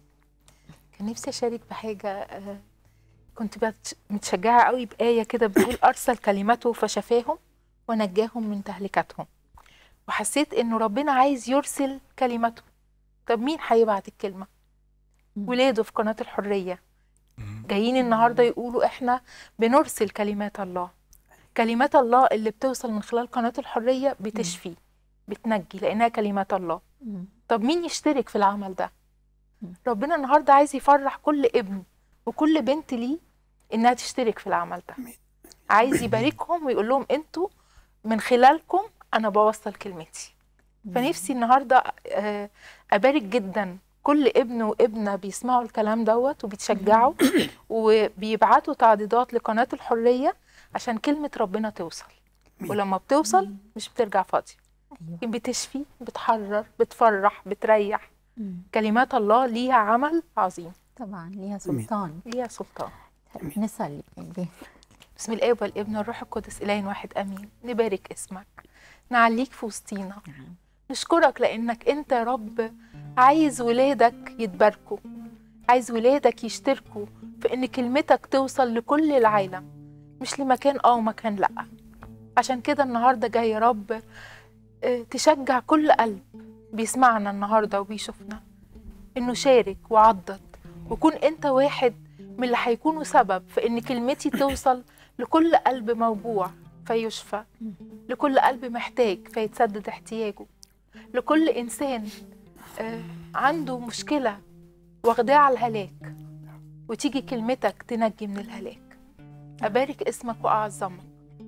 كان نفسي اشارك بحاجه آه، كنت بت- متشجعه قوي بايه كده بتقول ارسل كلمته فشفاهم ونجاهم من تهلكتهم وحسيت انه ربنا عايز يرسل كلمته طب مين هيبعت الكلمه مم. ولاده في قناه الحريه مم. جايين النهارده يقولوا احنا بنرسل كلمات الله كلمات الله اللي بتوصل من خلال قناه الحريه بتشفي بتنجي لانها كلمات الله مم. طب مين يشترك في العمل ده مم. ربنا النهارده عايز يفرح كل ابن وكل بنت ليه انها تشترك في العمل ده آمين. عايز يباركهم ويقول لهم انتوا من خلالكم انا بوصل كلمتي فنفسي النهارده آه، ابارك جدا كل ابن وابنه بيسمعوا الكلام دوت وبيتشجعوا وبيبعتوا تعضيدات لقناه الحريه عشان كلمه ربنا توصل ولما بتوصل مش بترجع فاضيه ايوه لكن بتشفي بتحرر بتفرح بتريح مم. كلمات الله ليها عمل عظيم طبعا ليها سلطان ليها سلطان نصلي بالله. بسم الاب والابن والروح القدس اله واحد امين نبارك اسمك نعليك في وسطينا نعم. نشكرك لانك انت يا رب عايز ولادك يتباركوا عايز ولادك يشتركوا في ان كلمتك توصل لكل العالم مش لمكان اه ومكان لا عشان كده النهارده جاي يا رب آه، تشجع كل قلب بيسمعنا النهارده وبيشوفنا انه شارك وعضد وكون انت واحد من اللي هيكونوا سبب في ان كلمتي توصل لكل قلب موجوع فيشفى لكل قلب محتاج فيتسدد احتياجه لكل انسان آه، عنده مشكله واخداه على الهلاك وتيجي كلمتك تنجي من الهلاك ابارك اسمك واعظمك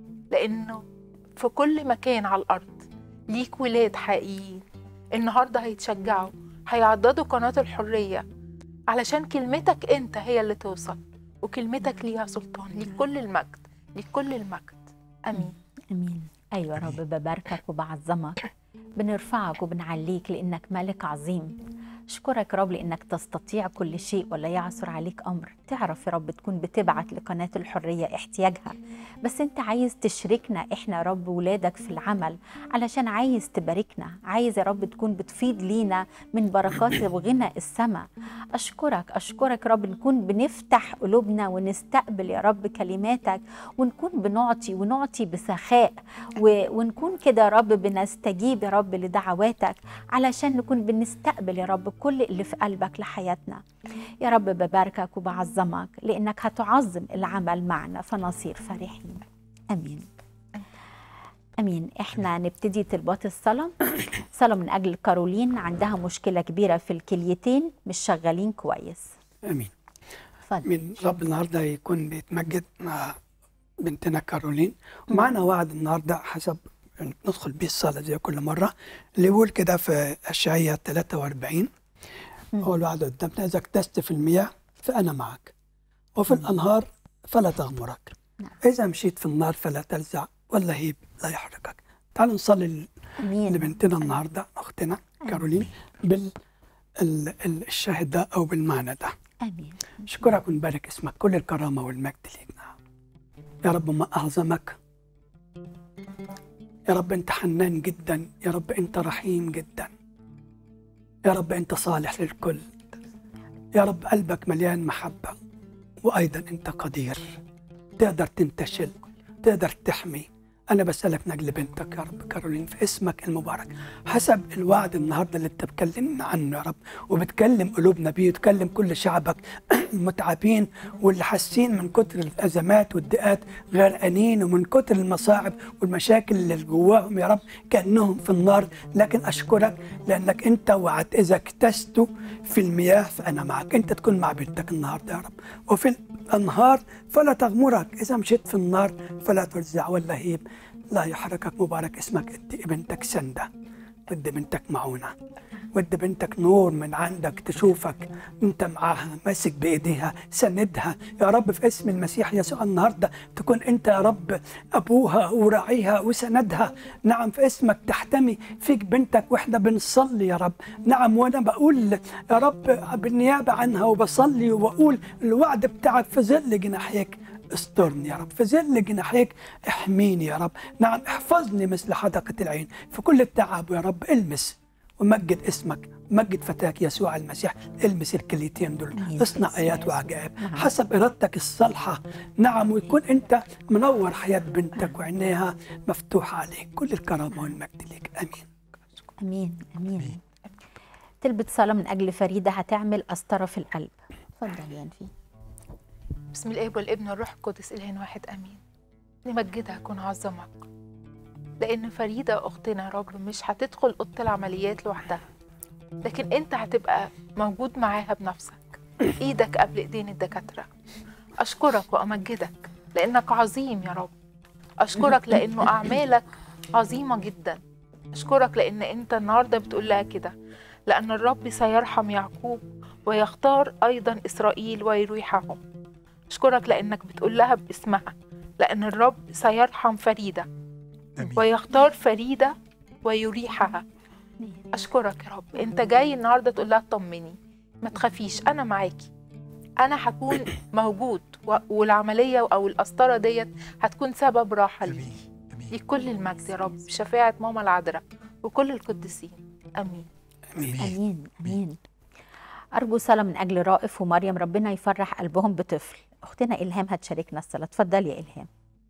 لانه في كل مكان على الارض ليك ولاد حقيقيين النهارده هيتشجعوا هيعضدوا قناه الحريه علشان كلمتك انت هي اللي توصل وكلمتك ليها سلطان ليك كل المجد ليك كل المجد امين امين أيوة يا رب بباركك وبعظمك بنرفعك وبنعليك لأنك ملك عظيم أشكرك يا رب لأنك تستطيع كل شيء ولا يعثر عليك أمر تعرف يا رب تكون بتبعت لقناة الحرية احتياجها بس أنت عايز تشركنا إحنا يا رب ولادك في العمل علشان عايز تباركنا عايز يا رب تكون بتفيض لينا من بركات وغنى السماء أشكرك أشكرك يا رب نكون بنفتح قلوبنا ونستقبل يا رب كلماتك ونكون بنعطي ونعطي بسخاء و... ونكون كده يا رب بنستجيب يا رب لدعواتك علشان نكون بنستقبل يا رب كل اللي في قلبك لحياتنا يا رب بباركك وبعظمك لأنك هتعظم العمل معنا فنصير فرحين أمين أمين إحنا نبتدي طلبات الصلاة صلاة من أجل كارولين عندها مشكلة كبيرة في الكليتين مش شغالين كويس امين اتفضل من رب النهارده يكون بيتمجد مع بنتنا كارولين ومعنا وعد النهارده حسب ندخل بيه الصلاه زي كل مره اللي يقول كده في اشعياء 43 هو الوعد قدامنا اذا اكتست في المياه فانا معك وفي الانهار فلا تغمرك نعم. اذا مشيت في النار فلا تلزع واللهيب لا يحرقك تعالوا نصلي أمين لبنتنا النهارده اختنا كارولين بال ال- ال- الشاهد ده او بالمعنى ده أمين اشكرك ونبارك اسمك كل الكرامه والمجد ليك نعم يا رب ما اعظمك يا رب انت حنان جدا يا رب انت رحيم جدا يا رب انت صالح للكل يا رب قلبك مليان محبه وايضا انت قدير تقدر تنتشل تقدر تحمي انا بسالك من اجل بنتك يا رب كارولين في اسمك المبارك حسب الوعد النهارده اللي انت بتكلمنا عنه يا رب وبتكلم قلوبنا بيه وتكلم كل شعبك المتعبين واللي حاسين من كتر الازمات والضيقات غرقانين ومن كتر المصاعب والمشاكل اللي جواهم يا رب كانهم في النار لكن اشكرك لانك انت وعدت اذا اكتست في المياه فانا معك انت تكون مع بنتك النهارده يا رب وفي الانهار فلا تغمرك اذا مشيت في النار فلا ترزع واللهيب لا يحركك مبارك اسمك ادي بنتك سنده ودي بنتك معونه ودي بنتك نور من عندك تشوفك انت معاها ماسك بايديها سندها يا رب في اسم المسيح يسوع النهارده تكون انت يا رب ابوها وراعيها وسندها نعم في اسمك تحتمي فيك بنتك واحنا بنصلي يا رب نعم وانا بقول يا رب بالنيابه عنها وبصلي وبقول الوعد بتاعك في ظل جناحيك استرني يا رب في ظل جناحيك احميني يا رب نعم احفظني مثل حدقة العين في كل التعب يا رب المس ومجد اسمك مجد فتاك يسوع المسيح المس الكليتين دول آمين. اصنع ايات وعجائب حسب ارادتك الصالحه نعم ويكون انت منور حياه بنتك وعينيها مفتوحه عليك كل الكرامه والمجد ليك امين أمين أمين تلبت صلاة من أجل فريدة هتعمل قسطرة في القلب اتفضل يا نفي بسم الاب والابن والروح القدس اله واحد امين نمجدك ونعظمك لان فريده اختنا يا رب مش هتدخل اوضه العمليات لوحدها لكن انت هتبقى موجود معاها بنفسك ايدك قبل ايدين الدكاتره اشكرك وامجدك لانك عظيم يا رب اشكرك لانه اعمالك عظيمه جدا اشكرك لان انت النهارده بتقول لها كده لان الرب سيرحم يعقوب ويختار ايضا اسرائيل ويريحهم أشكرك لأنك بتقول لها باسمها لأن الرب سيرحم فريدة امين ويختار فريدة ويريحها أشكرك يا رب أنت جاي النهاردة تقول لها طمني ما تخافيش أنا معاكي أنا هكون موجود و- والعملية أو القسطرة ديت هتكون سبب راحة لي امين امين ليك كل المجد يا رب بشفاعة ماما العذراء وكل القديسين آمين امين أمين أمين أرجو صلاة من أجل رائف ومريم ربنا يفرح قلبهم بطفل أختنا إلهام هتشاركنا الصلاة اتفضلي يا إلهام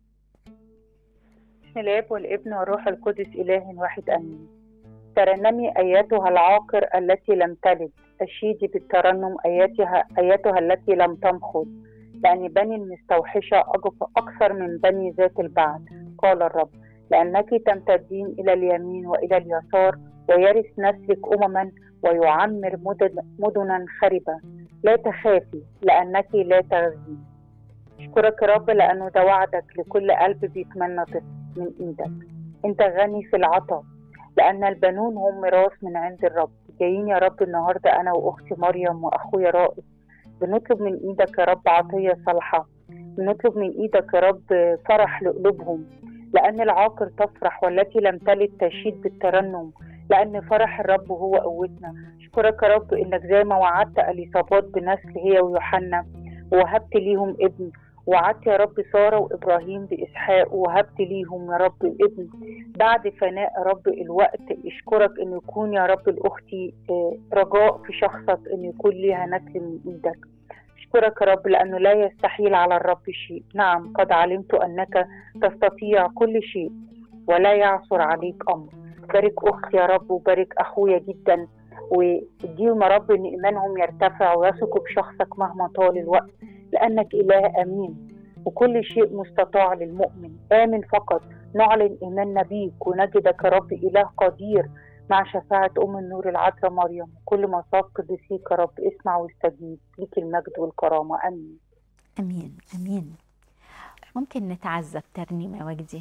بسم الاب والابن والروح القدس اله واحد امين ترنمي اياتها العاقر التي لم تلد اشيدي بالترنم اياتها اياتها التي لم تمخض لان بني المستوحشه أجف- اكثر من بني ذات البعد قال الرب لانك تمتدين الى اليمين والى اليسار ويرث نسلك امما ويعمر مدن مدنا خربه لا تخافي لانك لا تغزين اشكرك يا رب لانه ده وعدك لكل قلب بيتمنى طفل من ايدك انت غني في العطاء لان البنون هم ميراث من عند الرب جايين يا رب النهارده انا واختي مريم واخويا رائد بنطلب من ايدك يا رب عطيه صالحه بنطلب من ايدك يا رب فرح لقلوبهم لأن العاقر تفرح والتي لم تلد تشيد بالترنم لأن فرح الرب هو قوتنا أشكرك يا رب إنك زي ما وعدت أليصابات بنسل هي ويوحنا ووهبت ليهم ابن وعدت يا رب سارة وإبراهيم بإسحاق ووهبت ليهم يا رب الابن بعد فناء يا رب الوقت أشكرك إنه يكون يا رب لأختي آه، رجاء في شخصك إنه يكون ليها نسل من إيدك أشكرك يا رب لأنه لا يستحيل على الرب شيء نعم قد علمت أنك تستطيع كل شيء ولا يعثر عليك أمر بارك أختي يا رب وبارك أخويا جدا واديهم يا رب إن إيمانهم يرتفع ويثقوا بشخصك مهما طال الوقت لأنك إله أمين وكل شيء مستطاع للمؤمن آمن فقط نعلن إيماننا بيك ونجدك يا رب إله قدير مع شفاعة أم النور العذراء مريم كل ما صاب قدسيك يا رب اسمع واستجيب ليك المجد والكرامة آمين امين امين ممكن نتعذب ترنيمه وجدي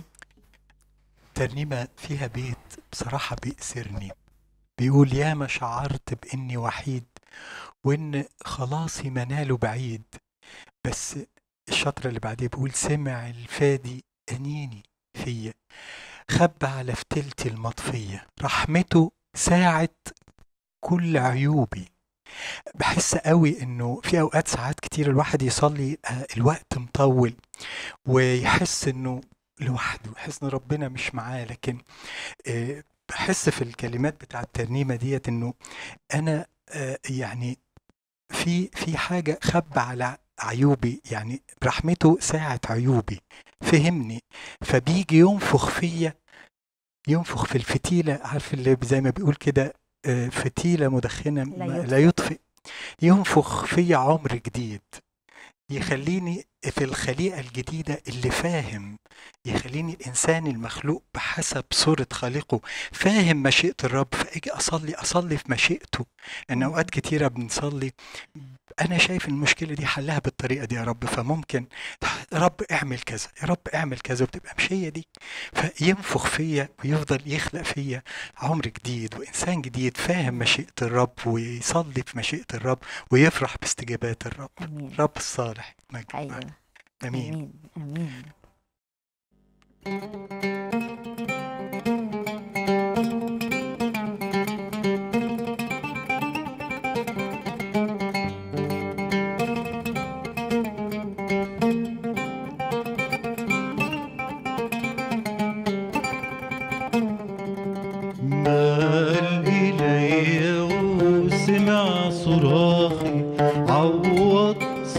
ترنيمة فيها بيت بصراحة بيأسرني بيقول يا ما شعرت بإني وحيد وإن خلاصي مناله بعيد بس الشطرة اللي بعديه بيقول سمع الفادي أنيني فيا خب على فتلتي المطفية رحمته ساعت كل عيوبي بحس قوي انه في اوقات ساعات كتير الواحد يصلي آه، الوقت مطول ويحس انه لوحده يحس ان ربنا مش معاه لكن آه، بحس في الكلمات بتاع الترنيمه ديت انه انا آه، يعني في في حاجه خب على عيوبي يعني برحمته ساعة عيوبي فهمني فبيجي ينفخ فيا ينفخ في الفتيلة عارف اللي زي ما بيقول كده آه، فتيلة مدخنة لا ما- يطفئ. لا يطفئ ينفخ فيا عمر جديد يخليني في الخليقة الجديدة اللي فاهم يخليني الإنسان المخلوق بحسب صورة خالقه فاهم مشيئة الرب فأجي أصلي أصلي في مشيئته إن أوقات كتيرة بنصلي أنا شايف المشكلة دي حلها بالطريقة دي يا رب فممكن يا رب اعمل كذا يا رب اعمل كذا وبتبقى مش هي دي فينفخ فيا ويفضل يخلق فيا عمر جديد وإنسان جديد فاهم مشيئة الرب ويصلي في مشيئة الرب ويفرح باستجابات الرب امين رب الصالح مجد ايوه معاك. امين امين امين مال إلي وسمع صراخي عوض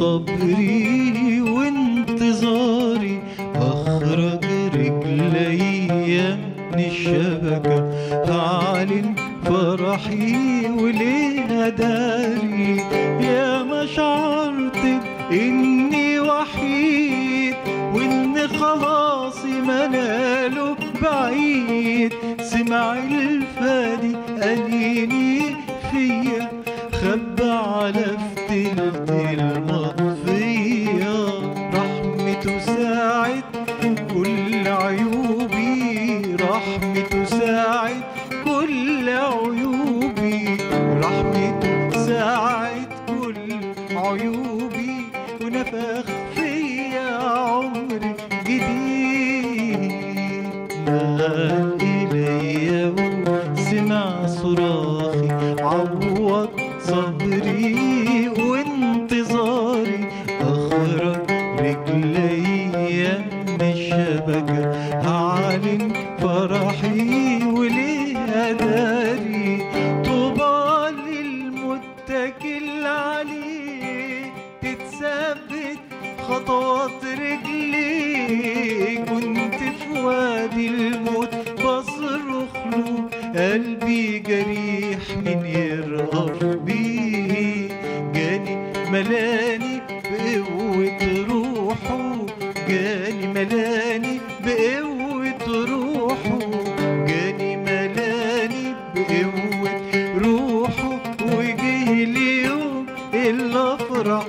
صبري وانتظاري أخرج رجلي من الشبكة هعلن فرحي وليه داري يا ما شعرت إني وحيد وإن خلاصي مناله بعيد سمع الفادي أنيني فيا خب على فتلت المطفية رحمته ساعد كل عيوبي رحمته ساعد كل عيوبي رحمته ساعد كل عيوبي ونفخ فيا عمر جديد مال إلي وسمع صراخي عوض صبري وانتظاري أخرج رجلي من الشبكة هعلن فرحي وليه داري طوبى للمتكل عليه تتثبت خطوات رجلي كنت في وادي الموت بصرخ له قلبي جريح من يرهف بيه جاني ملاني بقوة روحه جاني ملاني بقوة روحه جاني ملاني بقوة روحه وجه اليوم اللي افرح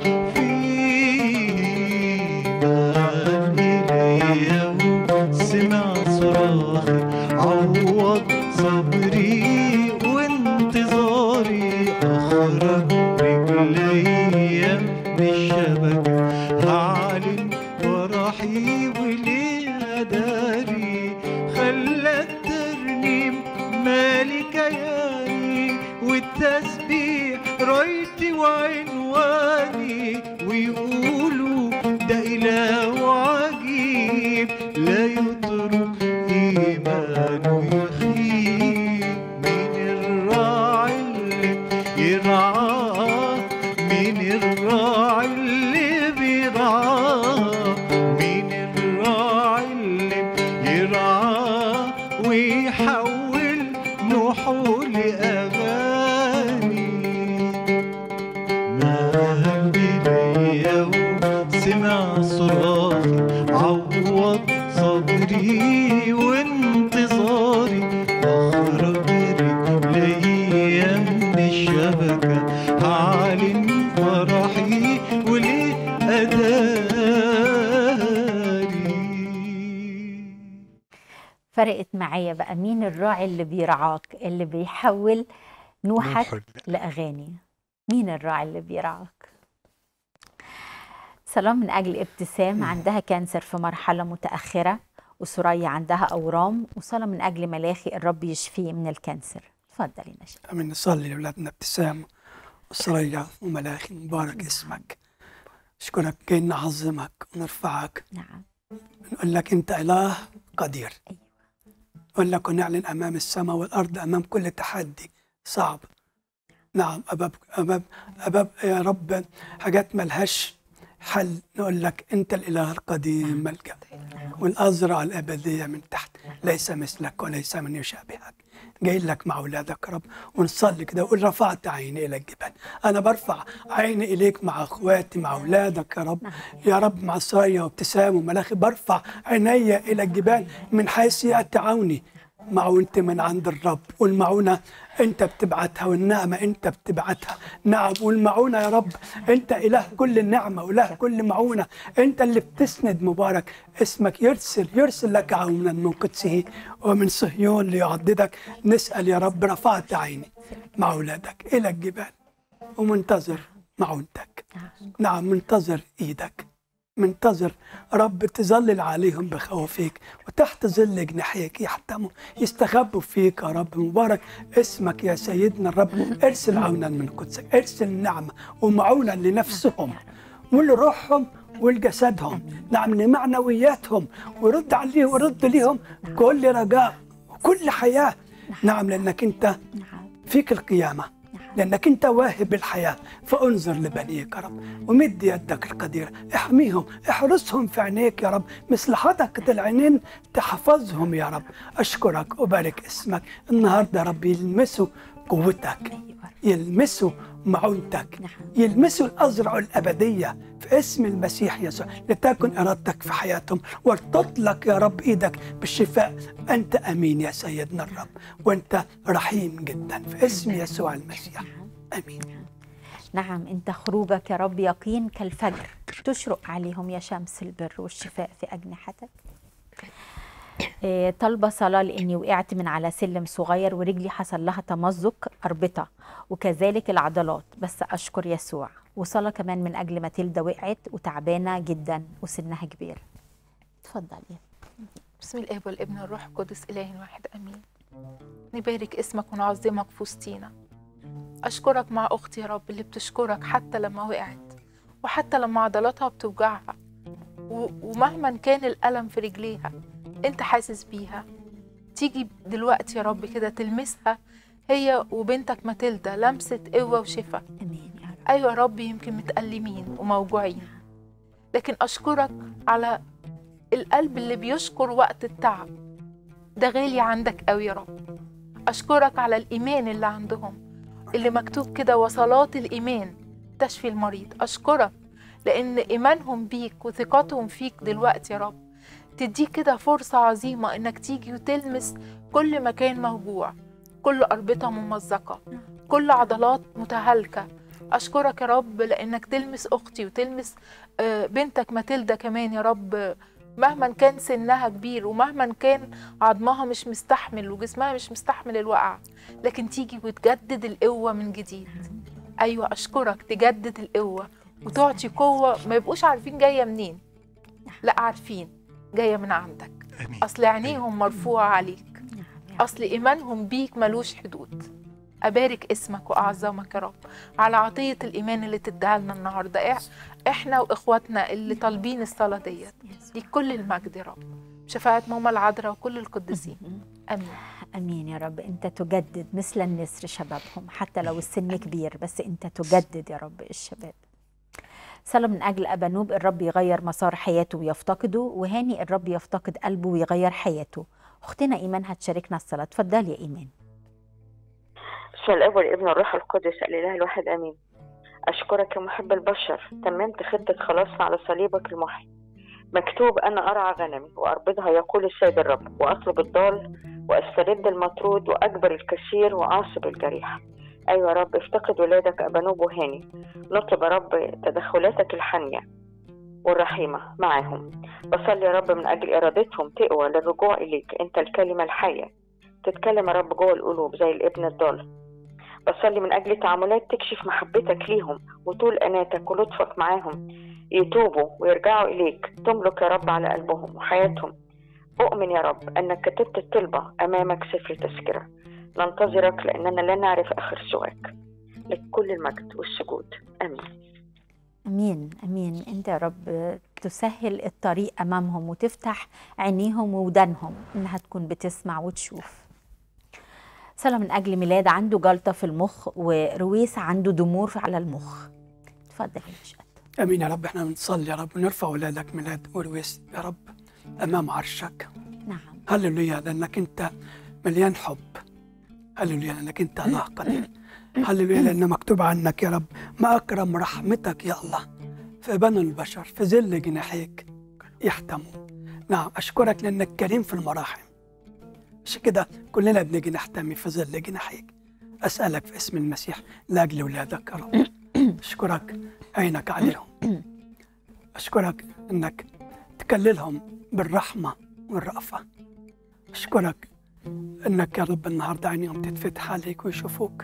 فيه مال إلي سمع صراخي عوض صبري وانتظاري أخرج رجلي من الشبكة هعلن فرحي وليه داري ويحول نحول أغاني مهد ليا وسمع صراخي عوض صبري وانتظاري أخرج رجليا من الشبكة هعلن فرحي وليه أداري فرقت معايا بقى مين الراعي اللي بيرعاك اللي بيحول نوحك نوحل. لأغاني مين الراعي اللي بيرعاك سلام من أجل ابتسام عندها كانسر في مرحلة متأخرة وسوريا عندها أورام وصلاة من أجل ملاخي الرب يشفيه من الكانسر اتفضلي نشا امين نصلي لاولادنا ابتسام وسرية وملاخي مبارك اسمك اشكرك جاي نعظمك ونرفعك نعم نقول لك انت اله قدير أيوة. نقول لك ونعلن امام السماء والارض امام كل تحدي صعب نعم أباب أباب أباب يا رب حاجات ملهاش حل نقول لك أنت الإله القديم ملجأ والأزرع الأبدية من تحت ليس مثلك وليس من يشابهك جاي لك مع أولادك يا رب ونصلي كده وقول رفعت عيني إلى الجبال أنا برفع عيني إليك مع أخواتي مع أولادك يا رب يا رب مع سرايا وابتسام وملاخي برفع عيني إلى الجبال من حيث يأتي عوني معونة من عند الرب والمعونة أنت بتبعتها والنعمة أنت بتبعتها نعم والمعونة يا رب أنت إله كل النعمة وإله كل معونة أنت اللي بتسند مبارك اسمك يرسل يرسل لك عونا من قدسه ومن صهيون ليعضدك نسأل يا رب رفعت عيني مع أولادك إلى الجبال ومنتظر معونتك نعم منتظر إيدك منتظر رب تظلل عليهم بخوفك وتحت ظل جناحيك يحتموا يستخبوا فيك يا رب مبارك اسمك يا سيدنا الرب ارسل عونا من قدسك ارسل نعمة ومعونا لنفسهم ولروحهم ولجسدهم نعم لمعنوياتهم ورد عليهم ورد ليهم كل رجاء وكل حياة نعم لأنك أنت نعم فيك القيامة لأنك أنت واهب الحياة فانظر لبنيك يا رب ومد يدك القديرة احميهم احرسهم في عينيك يا رب مثل حدقة العينين تحفظهم يا رب أشكرك وبارك اسمك النهاردة يا رب يلمسوا قوتك أيوة يلمسوا معونتك نعم. يلمسوا الأزرع الأبدية في اسم المسيح يسوع لتكن إرادتك في حياتهم وتطلق يا رب إيدك بالشفاء أنت أمين يا سيدنا الرب وأنت رحيم جدا في اسم يسوع المسيح أمين نعم انت خروجك يا رب يقين كالفجر تشرق عليهم يا شمس البر والشفاء في اجنحتك آه، طالبه صلاه لاني وقعت من على سلم صغير ورجلي حصل لها تمزق اربطه وكذلك العضلات بس اشكر يسوع وصلاه كمان من اجل ماتيلدا وقعت وتعبانه جدا وسنها كبير اتفضلي بسم الاب والابن والروح القدس اله واحد امين نبارك اسمك ونعظمك في وسطينا اشكرك مع اختي يا رب اللي بتشكرك حتى لما وقعت وحتى لما عضلاتها بتوجعها و- ومهما كان الالم في رجليها انت حاسس بيها تيجي دلوقتي يا رب كده تلمسها هي وبنتك ماتيلدا لمسه قوه وشفاء امين يا رب ايوه يا رب يمكن متألمين وموجوعين لكن اشكرك على القلب اللي بيشكر وقت التعب ده غالي عندك قوي يا رب اشكرك على الايمان اللي عندهم اللي مكتوب كده وصلات الايمان تشفي المريض اشكرك لان ايمانهم بيك وثقتهم فيك دلوقتي يا رب تديك كده فرصة عظيمة انك تيجي وتلمس كل مكان موجوع كل أربطة ممزقة كل عضلات متهالكة أشكرك يا رب لأنك تلمس أختي وتلمس آه، بنتك ماتيلدا كمان يا رب آه، مهما كان سنها كبير ومهما كان عظمها مش مستحمل وجسمها مش مستحمل الوقع لكن تيجي وتجدد القوة من جديد أيوة أشكرك تجدد القوة وتعطي قوة ما يبقوش عارفين جاية منين لا عارفين جاية من عندك امين أصل عينيهم مرفوعة عليك نعم يا رب. أصل إيمانهم بيك ملوش حدود أبارك اسمك وأعظمك يا رب على عطية الإيمان اللي تديها لنا النهاردة إح- إحنا وإخواتنا اللي طالبين الصلاة ديت ليك كل المجد يا رب شفاعة ماما العذراء وكل القديسين آمين امين يا رب انت تجدد مثل النسر شبابهم حتى لو السن كبير بس انت تجدد يا رب الشباب صلاة من أجل أبا نوب الرب يغير مسار حياته ويفتقده وهاني الرب يفتقد قلبه ويغير حياته اختنا ايمان هتشاركنا الصلاه اتفضلي يا ايمان بسم الاب والابن والروح القدس الاله الواحد امين اشكرك يا محب البشر تممت خطه خلاصنا على صليبك المحي مكتوب انا ارعى غنمي واربضها يقول السيد الرب واطلب الضال واسترد المطرود واجبر الكثير واعصب الجريح ايوه يا رب افتقد ولادك ابانوب وهاني نطلب يا رب تدخلاتك الحانيه والرحيمه معاهم بصلي يا رب من اجل ارادتهم تقوى للرجوع اليك انت الكلمه الحيه تتكلم يا رب جوه القلوب زي الابن الضال بصلي من أجل تعاملات تكشف محبتك ليهم وطول أناتك ولطفك معاهم يتوبوا ويرجعوا إليك تملك يا رب على قلبهم وحياتهم أؤمن يا رب أنك كتبت الطلبة أمامك سفر تذكرة ننتظرك لأننا لا نعرف آخر سواك لك كل المجد والسجود آمين امين امين انت يا رب تسهل الطريق امامهم وتفتح عينيهم وودانهم انها تكون بتسمع وتشوف صلاة من اجل ميلاد عنده جلطه في المخ ورويس عنده ضمور على المخ اتفضل يا مشقت امين يا رب احنا بنصلي يا رب ونرفع ولادك ميلاد ورويس يا رب امام عرشك نعم هللويا لانك انت مليان حب هللويا لانك انت الله قدير هللويا لان مكتوب عنك يا رب ما اكرم رحمتك يا الله في بنو البشر في ظل جناحيك يحتموا نعم اشكرك لانك كريم في المراحم عشان كده كلنا بنيجي نحتمي في ظل جناحيك اسالك في اسم المسيح لاجل ولادك يا رب اشكرك عينك عليهم اشكرك انك تكللهم بالرحمه والرأفه اشكرك انك يا رب النهارده عينيهم تتفتح عليك ويشوفوك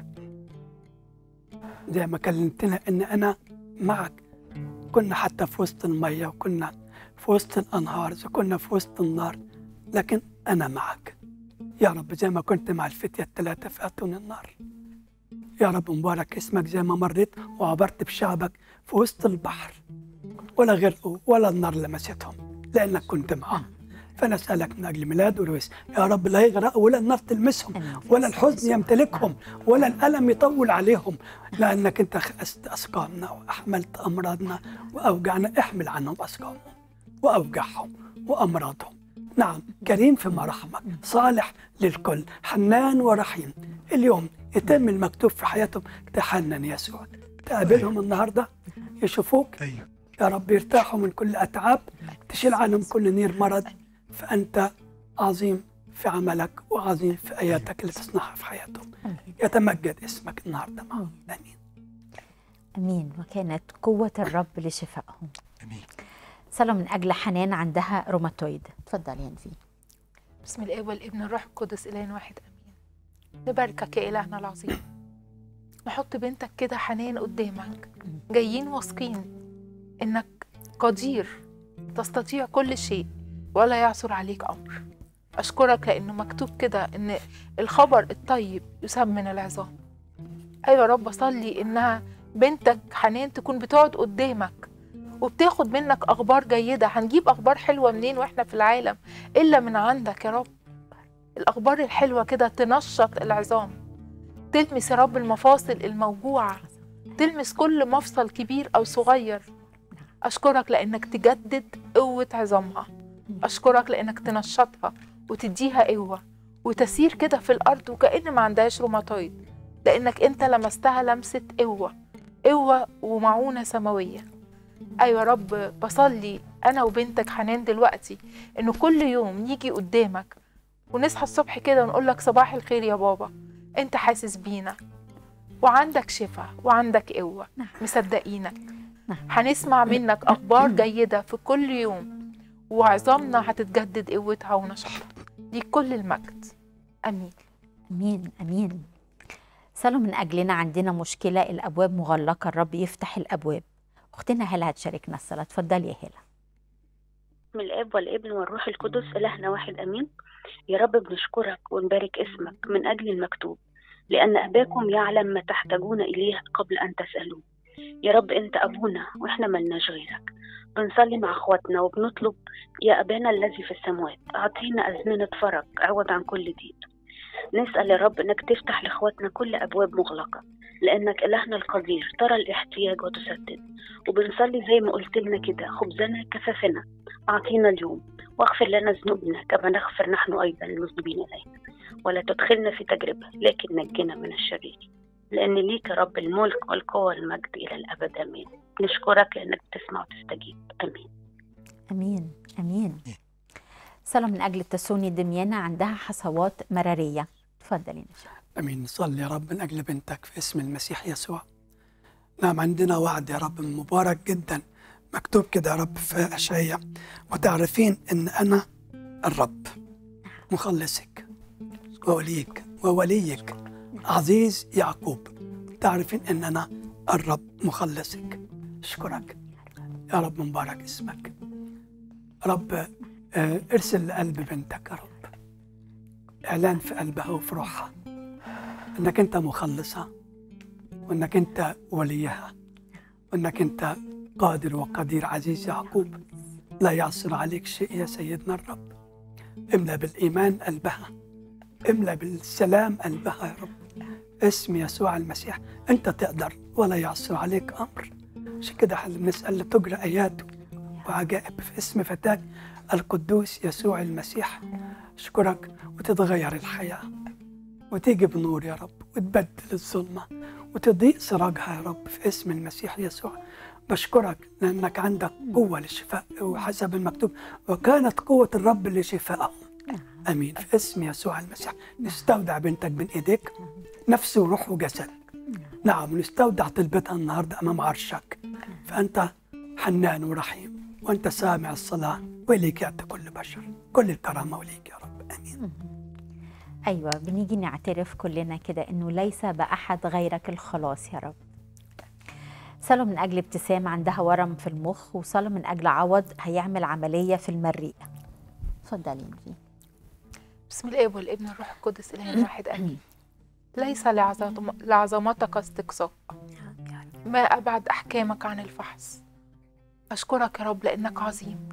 زي ما كلمتنا ان انا معك كنا حتى في وسط الميه وكنا في وسط الانهار وكنا في وسط النار لكن انا معك يا رب زي ما كنت مع الفتية الثلاثة في أتون النار يا رب مبارك اسمك زي ما مريت وعبرت بشعبك في وسط البحر ولا غرقوا ولا النار لمستهم لأنك كنت معهم فأنا أسألك من أجل ميلاد ورويس يا رب لا يغرقوا ولا النار تلمسهم آمين. ولا الحزن يمتلكهم ولا الألم يطول عليهم لأنك أنت خست أسقامنا وأحملت أمراضنا وأوجعنا احمل عنهم أسقامهم وأوجعهم وأمراضهم نعم كريم في مراحمك صالح للكل حنان ورحيم اليوم يتم المكتوب في حياتهم تحنن يسوع تقابلهم النهارده يشوفوك ايوه يا رب يرتاحوا من كل أتعاب تشيل عنهم كل نير مرض فأنت عظيم في عملك وعظيم في آياتك اللي تصنعها في حياتهم امين يتمجد اسمك النهارده معهم آمين امين وكانت قوه الرب لشفائهم امين صلاة من اجل حنان عندها روماتويد اتفضلي يا نفين بسم الاب والابن والروح القدس اله واحد امين نباركك يا الهنا العظيم نحط بنتك كده حنان قدامك جايين واثقين انك قدير تستطيع كل شيء ولا يعثر عليك امر اشكرك لانه مكتوب كده ان الخبر الطيب يسمن العظام ايوه يا رب اصلي انها بنتك حنان تكون بتقعد قدامك وبتاخد منك اخبار جيده هنجيب اخبار حلوه منين واحنا في العالم الا من عندك يا رب الاخبار الحلوه كده تنشط العظام تلمس يا رب المفاصل الموجوعه تلمس كل مفصل كبير او صغير اشكرك لانك تجدد قوه عظامها اشكرك لانك تنشطها وتديها قوه وتسير كده في الارض وكأن ما عندهاش روماتويد لانك انت لمستها لمسه قوه قوه ومعونه سماويه ايوه يا رب بصلي انا وبنتك حنان دلوقتي انه كل يوم نيجي قدامك ونصحى الصبح كده ونقول لك صباح الخير يا بابا انت حاسس بينا وعندك شفاء وعندك قوه نعم. مصدقينك نعم. هنسمع منك اخبار جيده في كل يوم وعظامنا هتتجدد قوتها ونشاطها ليك كل المجد امين امين امين صلوا من اجلنا عندنا مشكله الابواب مغلقه الرب يفتح الابواب اختنا هلا هتشاركنا الصلاه اتفضلي يا هلا من الاب والابن والروح القدس الهنا واحد امين يا رب بنشكرك ونبارك اسمك من اجل المكتوب لان اباكم يعلم ما تحتاجون اليه قبل ان تسالوه يا رب انت ابونا واحنا ملناش غيرك بنصلي مع اخواتنا وبنطلب يا ابانا الذي في السماوات اعطينا ازمنه فرج عوض عن كل ضيق نسال يا رب انك تفتح لاخواتنا كل ابواب مغلقه لانك الهنا القدير ترى الاحتياج وتسدد وبنصلي زي ما قلت لنا كده خبزنا كفافنا اعطينا اليوم واغفر لنا ذنوبنا كما نغفر نحن أيضا المذنبين إلينا ولا تدخلنا في تجربة لكن نجنا من الشرير لأن ليك يا رب الملك والقوة والمجد إلى الأبد آمين نشكرك لأنك بتسمع وتستجيب آمين امين امين صلاه من اجل التسوني دميانة عندها حصوات مراريه اتفضلي نشا امين نصلي يا رب من اجل بنتك في اسم المسيح يسوع نعم عندنا وعد يا رب مبارك جدا مكتوب كده يا رب في اشعياء وتعرفين ان انا الرب مخلصك ووليك ووليك عزيز يعقوب تعرفين ان انا الرب مخلصك اشكرك يا رب مبارك اسمك رب آه، ارسل لقلب بنتك يا رب اعلان في قلبها وفي روحها انك انت مخلصها وانك انت وليها وانك انت قادر وقدير عزيز يعقوب لا يعصر عليك شيء يا سيدنا الرب املا بالايمان قلبها املا بالسلام قلبها يا رب اسم يسوع المسيح انت تقدر ولا يعصر عليك امر عشان كده احنا بنسال لتجرى ايات وعجائب في اسم فتاك القدوس يسوع المسيح اشكرك وتتغير الحياه وتيجي بنور يا رب وتبدل الظلمة وتضيء سراجها يا رب في اسم المسيح يسوع بشكرك لأنك عندك قوة للشفاء وحسب المكتوب وكانت قوة الرب لشفائهم أمين في اسم يسوع المسيح نستودع بنتك بين إيديك نفس وروح وجسد نعم نستودع طلبتها النهاردة أمام عرشك فأنت حنان ورحيم وأنت سامع الصلاة وإليك يأتي كل بشر كل الكرامة وليك يا رب آمين ايوه بنيجي نعترف كلنا كده انه ليس باحد غيرك الخلاص يا رب صلاة من اجل ابتسام عندها ورم في المخ وصلاة من اجل عوض هيعمل عمليه في المريء اتفضلي نجي بسم الاب والابن والروح القدس اله الواحد امين ليس لعظم- لعظمتك استقصاء ما ابعد احكامك عن الفحص اشكرك يا رب لانك عظيم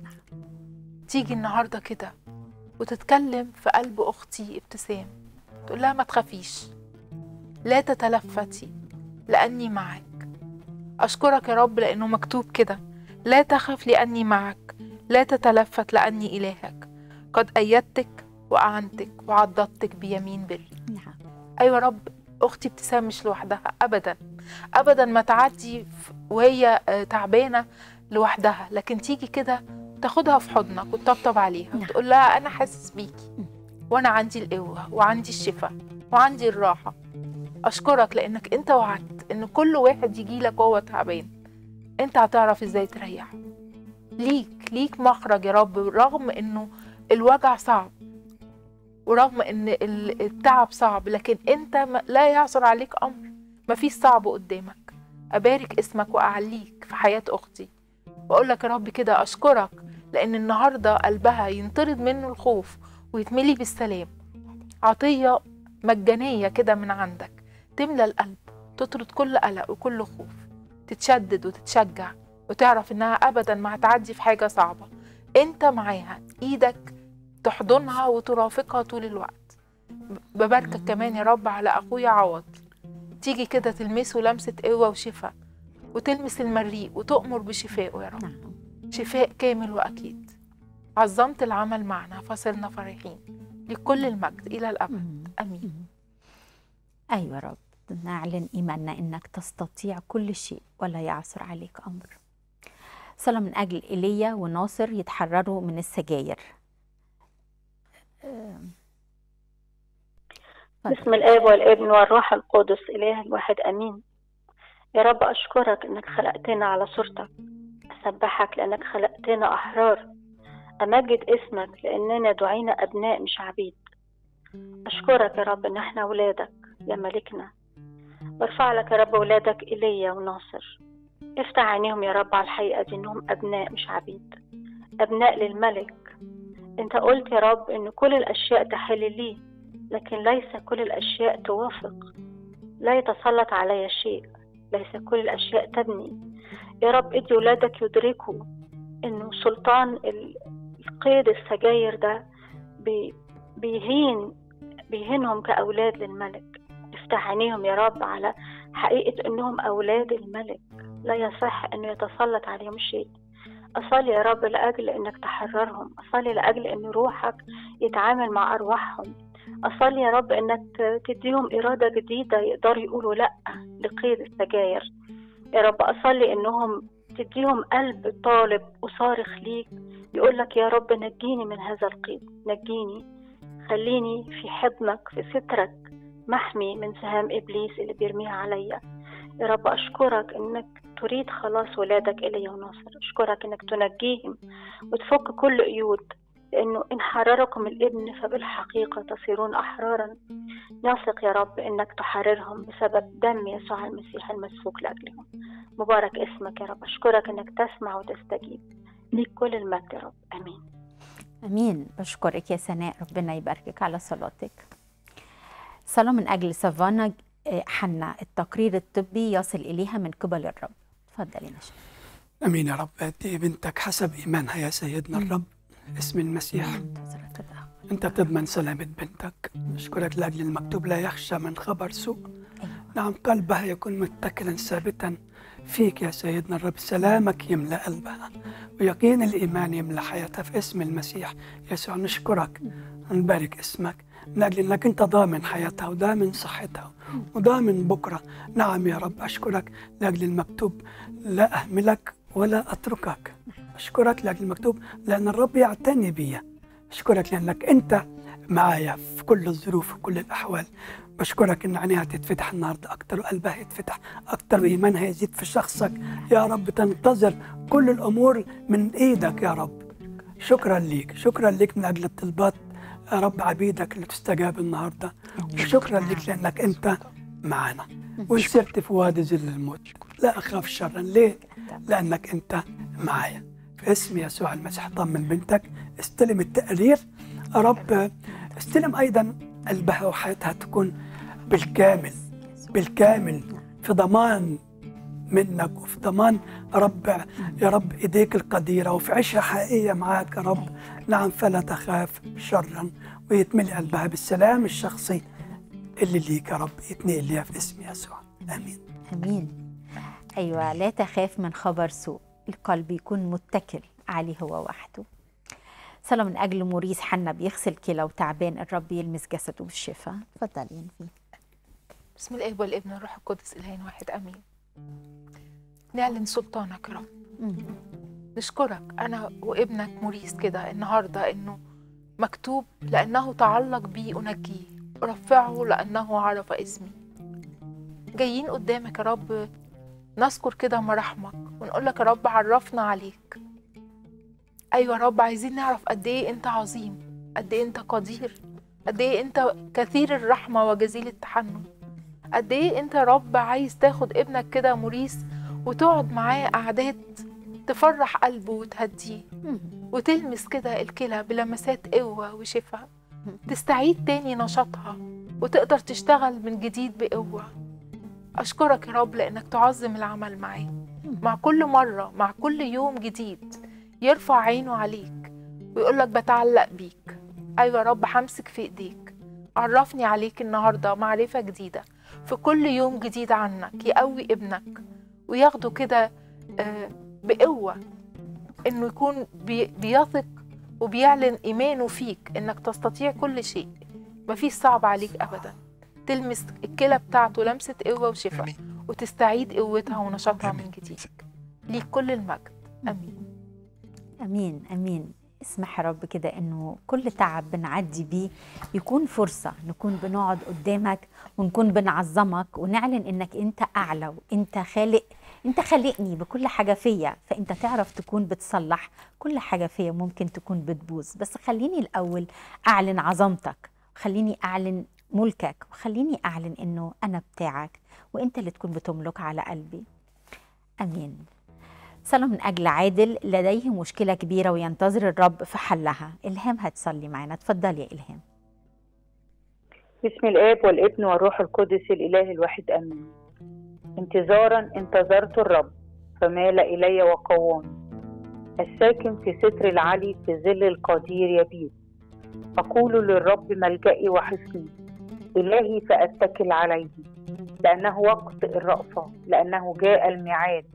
تيجي النهارده كده وتتكلم في قلب اختي ابتسام تقول لها ما تخافيش لا تتلفتي لاني معك اشكرك يا رب لانه مكتوب كده لا تخف لاني معك لا تتلفت لاني الهك قد ايدتك واعنتك وعضدتك بيمين بري نعم ايوه يا رب اختي ابتسام مش لوحدها ابدا ابدا ما تعدي ف- وهي آه، تعبانه لوحدها لكن تيجي كده تاخدها في حضنك وتطبطب عليها نعم. وتقول لها انا حاسس بيكي وانا عندي القوه وعندي الشفاء وعندي الراحه اشكرك لانك انت وعدت ان كل واحد يجي لك وهو تعبان انت هتعرف ازاي تريحه ليك ليك مخرج يا رب رغم انه الوجع صعب ورغم ان ال- التعب صعب لكن انت ما- لا يعثر عليك امر مفيش صعب قدامك ابارك اسمك واعليك في حياه اختي واقول لك يا رب كده اشكرك لان النهارده قلبها ينطرد منه الخوف ويتملي بالسلام عطيه مجانيه كده من عندك تملى القلب تطرد كل قلق وكل خوف تتشدد وتتشجع وتعرف انها ابدا ما هتعدي في حاجه صعبه انت معاها ايدك تحضنها وترافقها طول الوقت بباركك كمان يا رب على اخويا عوض تيجي كده تلمسه لمسه قوه وشفاء وتلمس المريء وتؤمر بشفائه يا رب نعم شفاء كامل واكيد عظمت العمل معنا فصرنا فرحين لكل المجد الى الابد مم. امين ايوه يا رب نعلن ايماننا انك تستطيع كل شيء ولا يعثر عليك امر صلاة من اجل ايليا وناصر يتحرروا من السجاير آم. اتفضل. بسم الآب والابن والروح القدس إله الواحد أمين يا رب أشكرك إنك خلقتنا على صورتك أسبحك لأنك خلقتنا أحرار أمجد اسمك لأننا دعينا أبناء مش عبيد أشكرك يا رب إن إحنا أولادك يا ملكنا وارفع لك يا رب أولادك إيليا وناصر افتح عينيهم يا رب على الحقيقة دي إنهم أبناء مش عبيد أبناء للملك أنت قلت يا رب إن كل الأشياء تحل لي لكن ليس كل الأشياء توافق لا يتسلط علي شيء ليس كل الأشياء تبني يا رب ادي ولادك يدركوا إنه سلطان ال- القيد السجاير ده بي- بيهين بيهينهم كأولاد للملك افتح عينيهم يا رب على حقيقة إنهم أولاد الملك لا يصح إنه يتسلط عليهم شيء أصلي يا رب لأجل إنك تحررهم أصلي لأجل إن روحك يتعامل مع أرواحهم أصلي يا رب إنك تديهم إرادة جديدة يقدروا يقولوا لأ لقيد السجاير يا رب أصلي إنهم تديهم قلب طالب وصارخ ليك يقول لك يا رب نجيني من هذا القيد نجيني خليني في حضنك في سترك محمي من سهام إبليس اللي بيرميها عليا يا رب أشكرك إنك تريد خلاص ولادك إلي وناصر أشكرك إنك تنجيهم وتفك كل قيود لأنه إن حرركم الابن فبالحقيقة تصيرون أحرارا نثق يا رب إنك تحررهم بسبب دم يسوع المسيح المسفوك لأجلهم مبارك اسمك يا رب أشكرك إنك تسمع وتستجيب ليك كل المجد يا رب آمين امين بشكرك يا سناء ربنا يباركك على صلاتك صلاه من اجل سافانا آه، حنا التقرير الطبي يصل اليها من قبل الرب اتفضلي نشا امين يا رب ادي بنتك حسب ايمانها يا سيدنا الرب اسم المسيح انت تضمن سلامة بنتك اشكرك لاجل المكتوب لا يخشى من خبر سوء نعم قلبها يكون متكلا ثابتا فيك يا سيدنا الرب سلامك يملا قلبها ويقين الايمان يملا حياتها في اسم المسيح يسوع نشكرك نبارك اسمك من اجل انك انت ضامن حياتها وضامن صحتها وضامن بكره نعم يا رب اشكرك لاجل المكتوب لا اهملك ولا اتركك اشكرك لاجل المكتوب لان الرب يعتني بيا اشكرك لانك انت معايا في كل الظروف وكل الاحوال بشكرك ان عينيها تتفتح النهارده اكتر وقلبها يتفتح اكتر وايمانها يزيد في شخصك يا رب تنتظر كل الامور من ايدك يا رب شكرا ليك شكرا ليك من اجل الطلبات يا رب عبيدك اللي تستجاب النهارده وشكرا ليك لانك انت معنا وان سرت في وادي ظل الموت لا اخاف شرا ليه؟ لانك انت معايا في اسم يسوع المسيح طمن بنتك استلم التقرير يا رب استلم ايضا قلبها وحياتها تكون بالكامل بالكامل في ضمان منك وفي ضمان رب يا رب ايديك القديره وفي عشره حقيقيه معاك يا رب نعم فلا تخاف شرا ويتملي قلبها بالسلام الشخصي اللي ليك يا رب يتنقل ليها في اسم يسوع امين امين ايوه لا تخاف من خبر سوء القلب يكون متكل عليه هو وحده صلاة من أجل موريس حنا بيغسل كلى وتعبان الرب يلمس جسده بالشفاء اتفضلي يا نفيس بسم الاب والابن والروح القدس الهين واحد امين نعلن سلطانك يا رب نشكرك انا وابنك موريس كده النهارده انه مكتوب لانه تعلق بي انجيه ارفعه لانه عرف اسمي جايين قدامك يا رب نذكر كده مراحمك ونقول لك يا رب عرفنا عليك ايوه يا رب عايزين نعرف قد ايه انت عظيم قد ايه انت قدير قد ايه انت كثير الرحمه وجزيل التحنن قد ايه انت يا رب عايز تاخد ابنك كده موريس وتقعد معاه قعدات تفرح قلبه وتهديه وتلمس كده الكلى بلمسات قوة وشفاء تستعيد تاني نشاطها وتقدر تشتغل من جديد بقوة أشكرك يا رب لأنك تعظم العمل معاه مع كل مرة مع كل يوم جديد يرفع عينه عليك ويقولك بتعلق بيك أيوة يا رب همسك في إيديك عرفني عليك النهاردة معرفة جديدة في كل يوم جديد عنك يقوي ابنك وياخده كده آه، بقوة إنه يكون بي- بيثق وبيعلن إيمانه فيك إنك تستطيع كل شيء مفيش صعب عليك أبدا تلمس الكلى بتاعته لمسة قوة وشفاء امين وتستعيد قوتها ونشاطها من امين جديد ليك كل المجد امين امين امين اسمح يا رب كده انه كل تعب بنعدي بيه يكون فرصه نكون بنقعد قدامك ونكون بنعظمك ونعلن انك انت اعلى وانت خالق انت خالقني بكل حاجه فيا فانت تعرف تكون بتصلح كل حاجه فيا ممكن تكون بتبوظ بس خليني الاول اعلن عظمتك خليني اعلن ملكك وخليني اعلن انه انا بتاعك وانت اللي تكون بتملك على قلبي امين صلاة من أجل عادل لديه مشكلة كبيرة وينتظر الرب في حلها إلهام هتصلي معنا اتفضلي يا إلهام بسم الآب والابن والروح القدس الإله الواحد آمين انتظارا انتظرت الرب فمال إلي وقواني الساكن في ستر العلي في ظل القدير يبيت أقول للرب ملجئي وحصني إلهي فأتكل عليه لأنه وقت الرأفة لأنه جاء الميعاد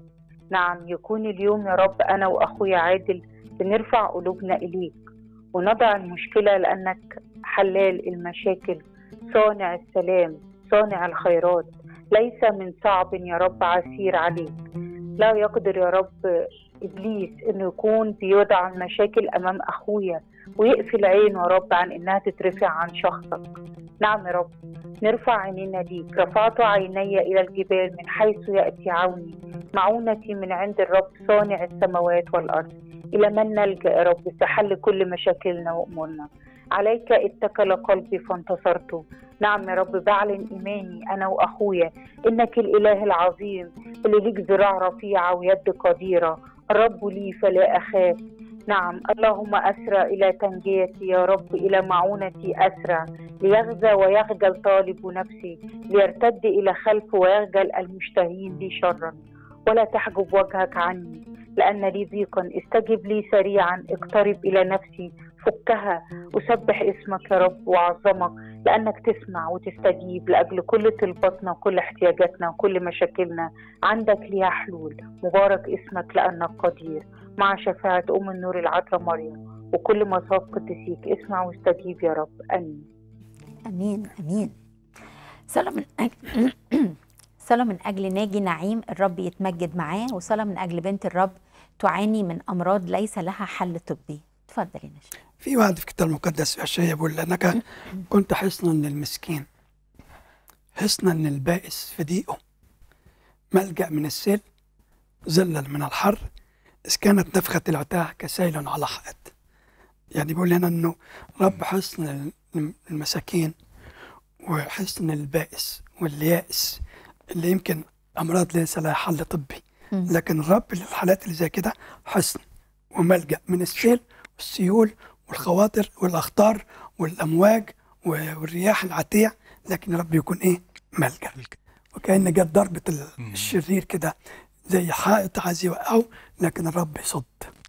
نعم يكون اليوم يا رب أنا وأخويا عادل بنرفع قلوبنا إليك ونضع المشكلة لأنك حلال المشاكل صانع السلام صانع الخيرات ليس من صعب يا رب عسير عليك لا يقدر يا رب إبليس إنه يكون بيوضع المشاكل أمام أخويا ويقفل عينه يا رب عن إنها تترفع عن شخصك نعم يا رب نرفع عينينا ليك رفعت عيني إلى الجبال من حيث يأتي عوني معونتي من عند الرب صانع السماوات والأرض إلى من نلجأ يا رب في حل كل مشاكلنا وأمورنا عليك اتكل قلبي فانتصرت نعم يا رب بعلن إيماني أنا وأخويا إنك الإله العظيم اللي ليك ذراع رفيعة ويد قديرة الرب لي فلا أخاف نعم اللهم أسرع إلى تنجيتي يا رب إلى معونتي أسرع ليغزى ويخجل طالب نفسي ليرتد إلى خلف ويخجل المشتهين لي شرا ولا تحجب وجهك عني لأن لي ضيقا استجب لي سريعا اقترب إلى نفسي فكها أسبح اسمك يا رب وأعظمك لأنك تسمع وتستجيب لأجل كل طلباتنا وكل احتياجاتنا وكل مشاكلنا عندك ليها حلول مبارك اسمك لأنك قدير مع شفاعة أم النور العذراء مريم وكل مصاب قدسيك اسمع واستجيب يا رب آمين امين امين صلاه من اجل صلاه من اجل ناجي نعيم الرب يتمجد معاه وصلاه من اجل بنت الرب تعاني من امراض ليس لها حل طبي اتفضل يا نشا في واحد في الكتاب المقدس في اشعياء بيقول لانك كنت حصنا للمسكين حصنا للبائس في ضيقه ملجا من السيل ظلا من الحر اذ كانت نفخه العتاه كسيل على حائط يعني بيقول هنا انه رب حصن المساكين وحصن البائس واليائس اللي يمكن امراض ليس لها حل طبي مم. لكن الرب للحالات اللي زي كده حصن وملجا من السيل والسيول والخواطر والاخطار والامواج والرياح العتيع لكن الرب يكون ايه ملجا وكان جت ضربه ال- مم. الشرير كده زي حائط عايز يوقعه لكن الرب يصد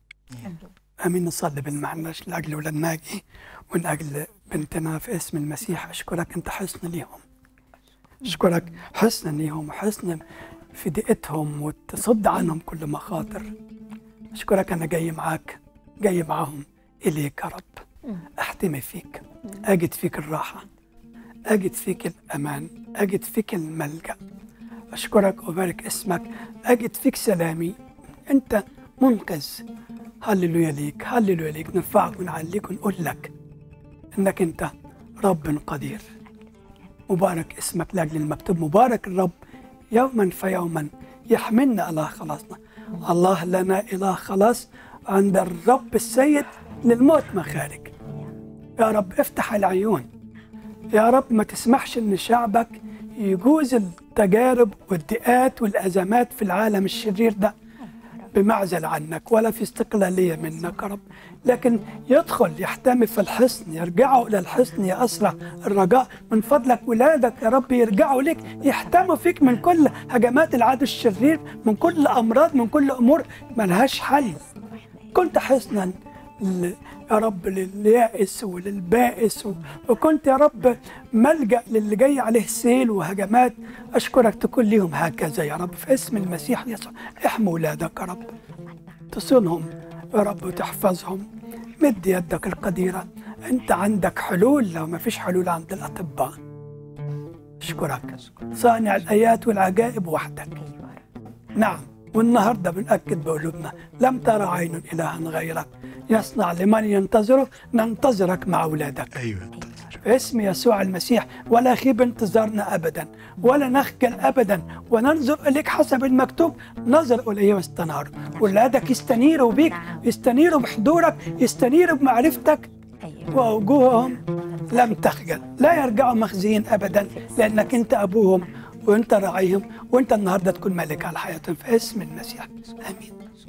امين نصلي بالمعنى لاجل ولاد ناجي ومن اجل بنتنا في اسم المسيح اشكرك انت حسن ليهم اشكرك حسن ليهم حسن في ضيقتهم وتصد عنهم كل مخاطر اشكرك انا جاي معاك جاي معاهم اليك يا رب احتمي فيك اجد فيك الراحه اجد فيك الامان اجد فيك الملجا اشكرك وبارك اسمك اجد فيك سلامي انت منقذ هللويا ليك هللويا ليك نرفعك ونعليك ونقول لك انك انت رب قدير مبارك اسمك لاجل المكتوب مبارك الرب يوما فيوما يحملنا الله خلاصنا الله لنا اله خلاص عند الرب السيد للموت مخارج يا رب افتح العيون يا رب ما تسمحش ان شعبك يجوز التجارب والضيقات والازمات في العالم الشرير ده بمعزل عنك ولا في استقلالية منك يا رب لكن يدخل يحتمي في الحصن يرجعوا إلى الحصن يا أسرع الرجاء من فضلك ولادك يا رب يرجعوا لك يحتموا فيك من كل هجمات العدو الشرير من كل أمراض من كل أمور ملهاش حل كنت حصنا ل- يا رب لليائس وللبائس و- وكنت يا رب ملجأ للي جاي عليه سيل وهجمات أشكرك تكون ليهم هكذا يا رب في اسم المسيح يسوع احمي ولادك يا رب تصونهم يا رب وتحفظهم مد يدك القديرة أنت عندك حلول لو ما فيش حلول عند الأطباء أشكرك صانع الآيات والعجائب وحدك نعم والنهارده بنأكد بقلوبنا لم ترى عين إلها غيرك يصنع لمن ينتظره ننتظرك مع أولادك ايوه في اسم يسوع المسيح ولا يخيب انتظارنا ابدا ولا نخجل ابدا وننظر اليك حسب المكتوب نظر اليه واستنار ولادك يستنيروا بيك نعم. يستنيروا بحضورك يستنيروا بمعرفتك ايوه ووجوههم لم تخجل لا يرجعوا مخزيين ابدا لانك انت ابوهم وانت راعيهم وانت النهارده تكون ملك على حياتهم في اسم المسيح امين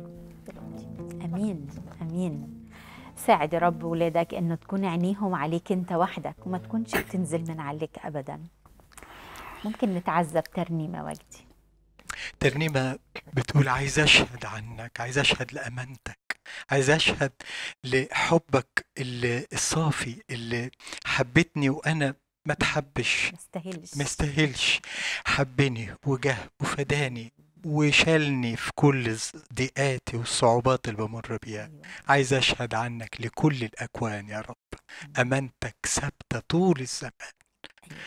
امين امين ساعد يا رب ولادك انه تكون عينيهم عليك انت وحدك وما تكونش بتنزل من عليك ابدا ممكن نتعذب ترنيمه وجدي ترنيمة بتقول عايز أشهد عنك عايز أشهد لأمانتك عايز أشهد لحبك اللي الصافي اللي حبتني وأنا ما تحبش ما استاهلش مستاهلش حبني وجه وفداني وشالني في كل ضيقاتي والصعوبات اللي بمر بيها أيوة. عايز أشهد عنك لكل الأكوان يا رب أمانتك ثابتة طول الزمان أيوة.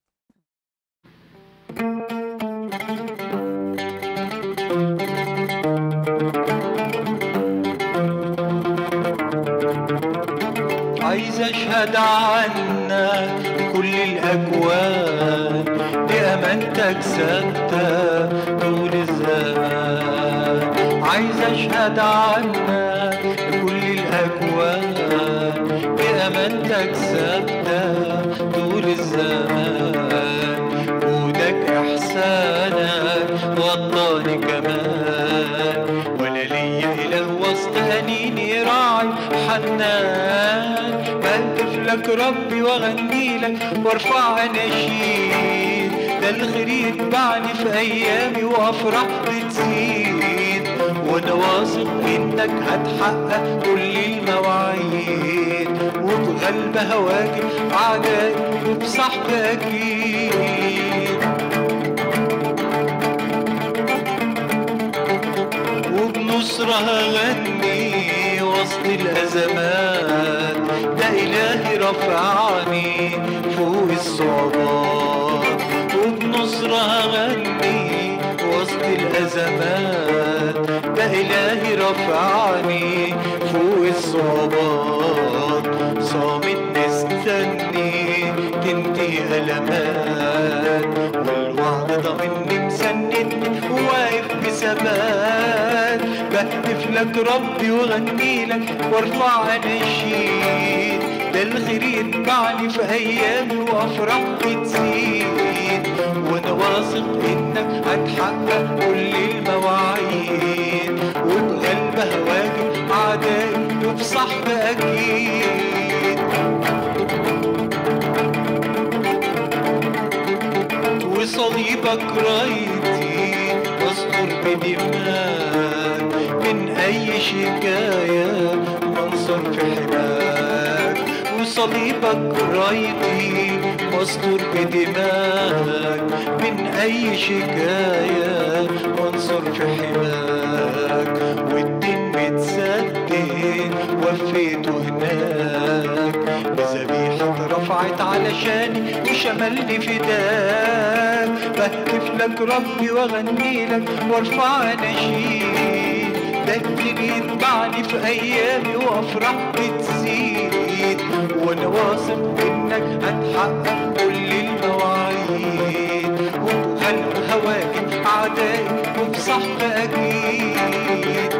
عايز اشهد عنك لكل الاكوان بامانتك ثابته طول الزمان عايز اشهد عنك لكل الاكوان بامانتك ثابته طول الزمان جودك احسانك وطاني كمان ولا ليا اله وسط انيني راعي حنان بهتف لك ربي واغني لك وارفع اناشيد ده الخير يتبعني في ايامي وافراح بتزيد وانا واثق انك هتحقق كل المواعيد وبغلب هواجم اعدائي وبصحب اكيد وبنصرة هغني وسط الأزمات ده إلهي رفعني فوق الصعوبات وبنصرة هغني وسط الأزمات ده إلهي رفعني فوق الصعوبات صامت مستني تنتهي ألمات والوعد ضامني مسندني وواقف بثبات بهتف لك ربي واغني لك وارفع اناشيد ده الخير يتبعني في ايامي وافراح بتزيد وانا واثق انك هتحقق كل المواعيد وبغلب هواجم اعدائي وبصحب اكيد وصليبك رايتي واستر بدماك من اي شكاية وانصر في حماك وصليبك رايتي واستر بدماك من اي شكاية وانصر في حماك والدين متسدد وفيته هناك بذبيحة رفعت علشاني وشملني فداك بهتف لك ربي واغني لك وارفع اناشيد ده الدين يتبعني في ايامي وافراح بتزيد وانا واثق انك هتحقق كل المواعيد وبغلب هواجم اعدائي وبصحب اكيد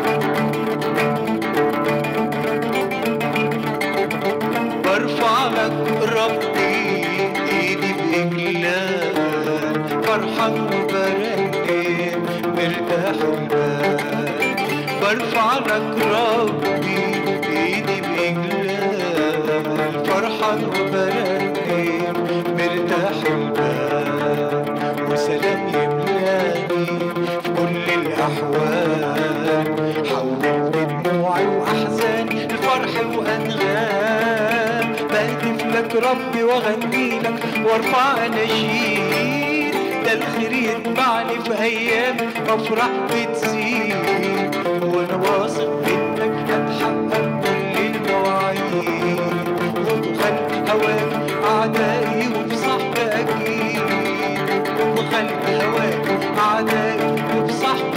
برفع لك ربي ايدي باجلال فرحان وبرنم مرتاح البال برفع لك ربي ايدي باجلال فرحان وبرنم مرتاح البال وسلام يملاني في كل الاحوال حولت دموعي واحزاني لفرح وانغام بهتف لك ربي واغني لك وارفع اناشيد ده الخير يتبعني في ايام افراح بتزيد وانا واثق انك هتحقق كل المواعيد وبخلق هواك اعدائي وبصحب اكيد وخلق هواك اعدائي وبصحب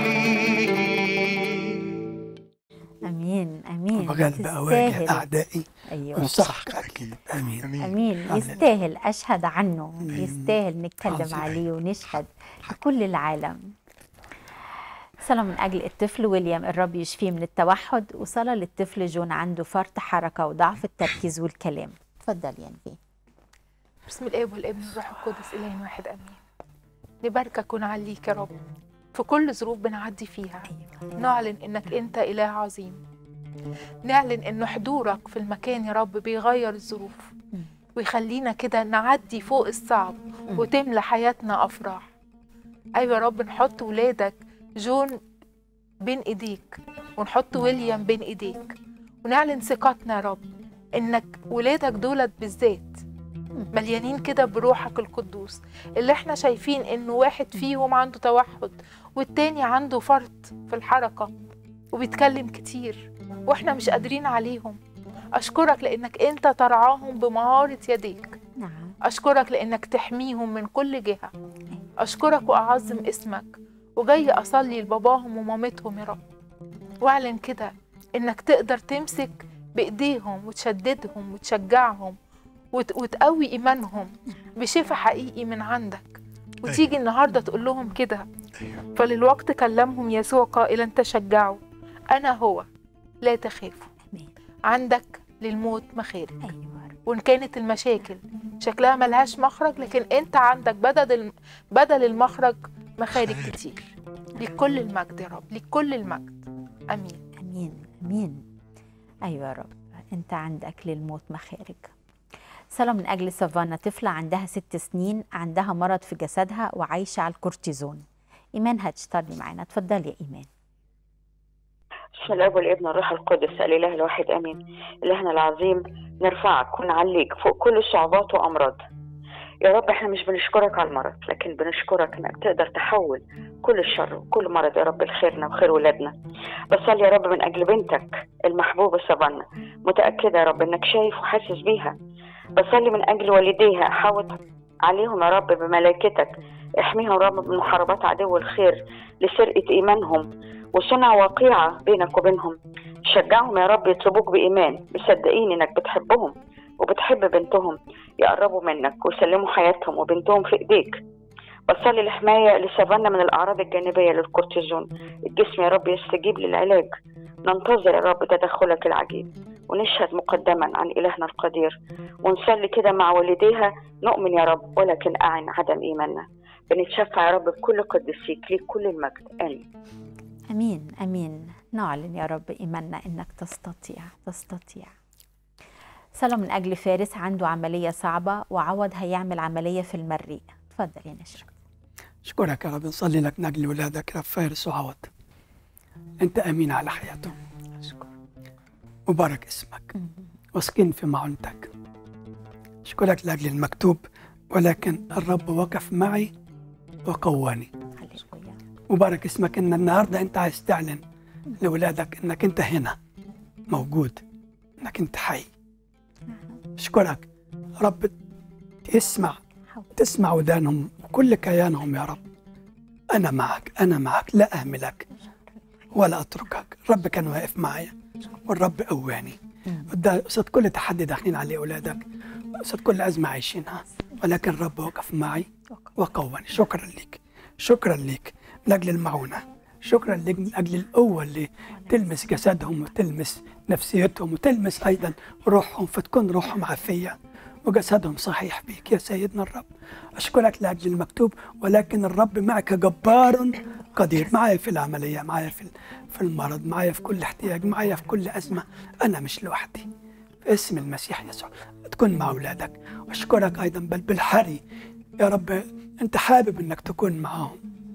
اكيد امين امين وبغلب أواجه تستاهل. أعدائي ايوه وبصحك أكيد آمين أمين امين آمين. يستاهل اشهد عنه آمين. يستاهل نتكلم عظيم. عليه ونشهد لكل العالم صلاة من أجل الطفل ويليام الرب يشفيه من التوحد وصلاة للطفل جون عنده فرط حركة وضعف التركيز والكلام اتفضل يا نبي بسم الاب والابن والروح القدس اله واحد امين نباركك ونعليك يا رب في كل ظروف بنعدي فيها نعلن انك انت اله عظيم نعلن ان حضورك في المكان يا رب بيغير الظروف ويخلينا كده نعدي فوق الصعب وتملى حياتنا افراح ايوه يا رب نحط ولادك جون بين ايديك ونحط ويليام بين ايديك ونعلن ثقتنا يا رب انك ولادك دولت بالذات مليانين كده بروحك القدوس اللي احنا شايفين انه واحد فيهم عنده توحد والتاني عنده فرط في الحركة وبيتكلم كتير واحنا مش قادرين عليهم اشكرك لانك انت ترعاهم بمهارة يديك نعم أشكرك لأنك تحميهم من كل جهة أشكرك وأعظم اسمك وجاي أصلي لباباهم ومامتهم يا رب وأعلن كده إنك تقدر تمسك بإيديهم وتشددهم وتشجعهم وت- وتقوي إيمانهم بشفاء حقيقي من عندك وتيجي النهاردة تقول لهم كده أيوة. فللوقت كلمهم يسوع قائلا تشجعوا أنا هو لا تخافوا امين عندك للموت مخارج ايوه يا رب. وان كانت المشاكل شكلها ملهاش مخرج لكن انت عندك بدل الم- بدل المخرج مخارج خير. كتير ليك كل المجد يا رب ليك كل المجد امين امين امين ايوه يا رب انت عندك للموت مخارج صلاة من أجل سافانا طفلة عندها ست سنين عندها مرض في جسدها وعايشة على الكورتيزون إيمان هتشتغلي معانا اتفضلي يا إيمان بسم الاب والابن والروح القدس الاله الواحد امين الهنا العظيم نرفعك ونعليك فوق كل الصعوبات وامراض يا رب احنا مش بنشكرك على المرض لكن بنشكرك انك تقدر تحول كل الشر وكل مرض يا رب لخيرنا وخير ولادنا بصلي يا رب من اجل بنتك المحبوبه سافانا متاكده يا رب انك شايف وحاسس بيها بصلي من اجل والديها حاوط عليهم يا رب بملائكتك احميهم يا رب من محاربات عدو الخير لسرقه ايمانهم وصنع وقيعة بينك وبينهم شجعهم يا رب يطلبوك بإيمان مصدقين إنك بتحبهم وبتحب بنتهم يقربوا منك ويسلموا حياتهم وبنتهم في إيديك بصلي الحماية لسافانا من الأعراض الجانبية للكورتيزون الجسم يا رب يستجيب للعلاج ننتظر يا رب تدخلك العجيب ونشهد مقدما عن إلهنا القدير ونصلي كده مع والديها نؤمن يا رب ولكن أعن عدم إيماننا بنتشفع يا رب بكل قدسيك ليك كل المجد آمين أمين أمين نعلن يا رب إيماننا إنك تستطيع تستطيع صلاة من أجل فارس عنده عملية صعبة وعوض هيعمل عملية في المريء اتفضل يا نشرة اشكرك يا رب نصلي لك من اجل ولادك يا رب فارس وعوض انت امين على حياتهم مبارك اسمك واثقين في معونتك اشكرك لاجل المكتوب ولكن الرب وقف معي وقواني هللويا مبارك اسمك ان النهارده انت عايز تعلن لاولادك انك انت هنا موجود انك انت حي اشكرك رب تسمع تسمع ودانهم وكل كيانهم يا رب انا معك انا معك لا اهملك ولا اتركك الرب كان واقف معايا والرب قواني قد- قصاد كل تحدي داخلين عليه اولادك قصاد كل ازمه عايشينها ولكن الرب وقف معي وقواني شكرا ليك شكرا ليك من اجل المعونه شكرا ليك من اجل القوه اللي تلمس جسدهم وتلمس نفسيتهم وتلمس ايضا روحهم فتكون روحهم عافيه وجسدهم صحيح بيك يا سيدنا الرب اشكرك لاجل المكتوب ولكن الرب معك جبار قدير معايا في العمليه معايا في في المرض معايا في كل احتياج معايا في كل ازمه انا مش لوحدي في اسم المسيح يسوع تكون مع اولادك واشكرك ايضا بل بالحري يا رب انت حابب انك تكون معاهم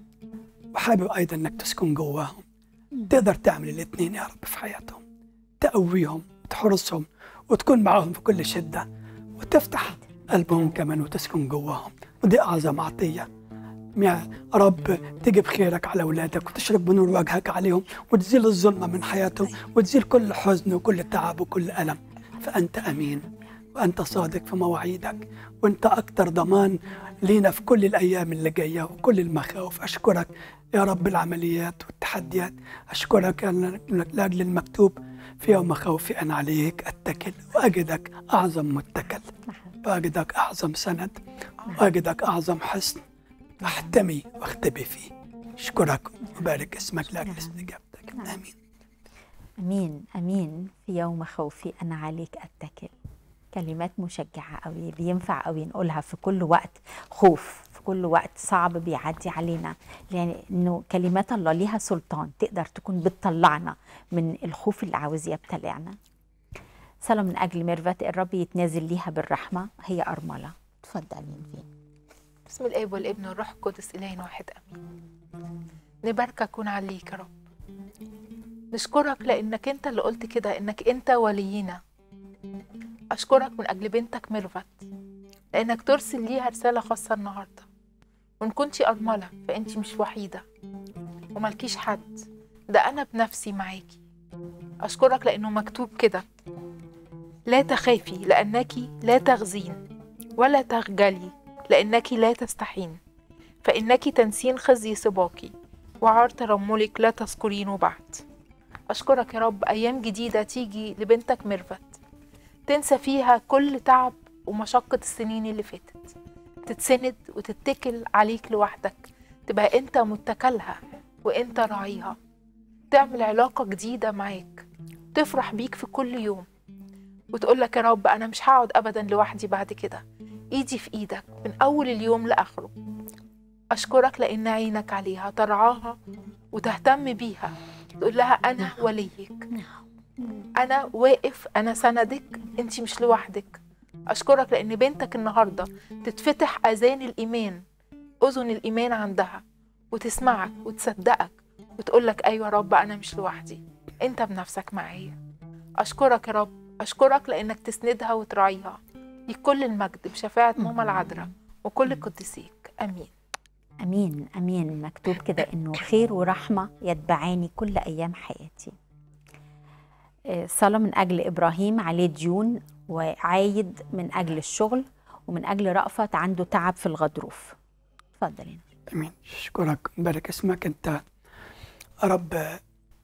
وحابب ايضا انك تسكن جواهم تقدر تعمل الاثنين يا رب في حياتهم تقويهم وتحرسهم وتكون معاهم في كل شده وتفتح قلبهم كمان وتسكن جواهم ودي اعظم عطيه يا رب تجيب خيرك على اولادك وتشرق بنور وجهك عليهم وتزيل الظلمه من حياتهم وتزيل كل حزن وكل تعب وكل الم فانت امين وانت صادق في مواعيدك وانت اكتر ضمان لينا في كل الايام اللي جايه وكل المخاوف اشكرك يا رب العمليات والتحديات اشكرك لأنك- لاجل المكتوب في يوم خوفي انا عليك اتكل واجدك اعظم متكل واجدك اعظم سند واجدك اعظم حصن احتمي واختبي فيه اشكرك وبارك اسمك لاجل استجابتك امين أمين أمين في يوم خوفي أنا عليك أتكل كلمات مشجعة قوي بينفع قوي نقولها في كل وقت خوف في كل وقت صعب بيعدي علينا لأن إنه كلمات الله ليها سلطان تقدر تكون بتطلعنا من الخوف اللي عاوز يبتلعنا صلاة من أجل ميرفت الرب يتنازل ليها بالرحمة هي أرملة اتفضل مين فين بسم الاب والابن والروح القدس الهنا واحد امين نباركك ونعليك يا رب نشكرك لانك انت اللي قلت كده انك انت ولينا اشكرك من اجل بنتك ميرفت لانك ترسل ليها رساله خاصه النهارده وان كنتي ارمله فانت مش وحيده وملكيش حد ده انا بنفسي معاكي اشكرك لانه مكتوب كده لا تخافي لانك لا تغزين ولا تخجلي لانك لا تستحين فانك تنسين خزي سباكي وعار ترملك لا تذكرينه بعد أشكرك يا رب أيام جديدة تيجي لبنتك ميرفت تنسى فيها كل تعب ومشقة السنين اللي فاتت تتسند وتتكل عليك لوحدك تبقى أنت متكلها وأنت راعيها تعمل علاقة جديدة معاك تفرح بيك في كل يوم وتقولك يا رب أنا مش هقعد أبدا لوحدي بعد كده إيدي في إيدك من أول اليوم لآخره أشكرك لأن عينك عليها ترعاها وتهتم بيها تقول لها أنا وليك أنا واقف أنا سندك أنت مش لوحدك أشكرك لأن بنتك النهاردة تتفتح أذان الإيمان أذن الإيمان عندها وتسمعك وتصدقك وتقولك أيوة يا رب أنا مش لوحدي أنت بنفسك معايا أشكرك يا رب أشكرك لأنك تسندها وتراعيها ليك كل المجد بشفاعة ماما العذراء وكل قديسيك آمين امين امين مكتوب كده انه خير ورحمه يتبعاني كل ايام حياتي آه، صلاه من اجل ابراهيم عليه ديون وعايد من اجل الشغل ومن اجل رأفت عنده تعب في الغضروف اتفضل هنا امين اشكرك مبارك اسمك انت يا رب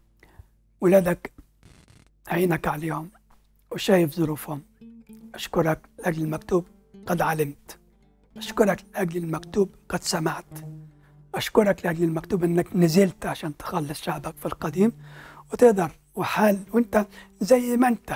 ولادك عينك عليهم وشايف ظروفهم اشكرك لاجل المكتوب قد علمت اشكرك لاجل المكتوب قد سمعت اشكرك لاجل المكتوب انك نزلت عشان تخلص شعبك في القديم وتقدر وحال وانت زي ما انت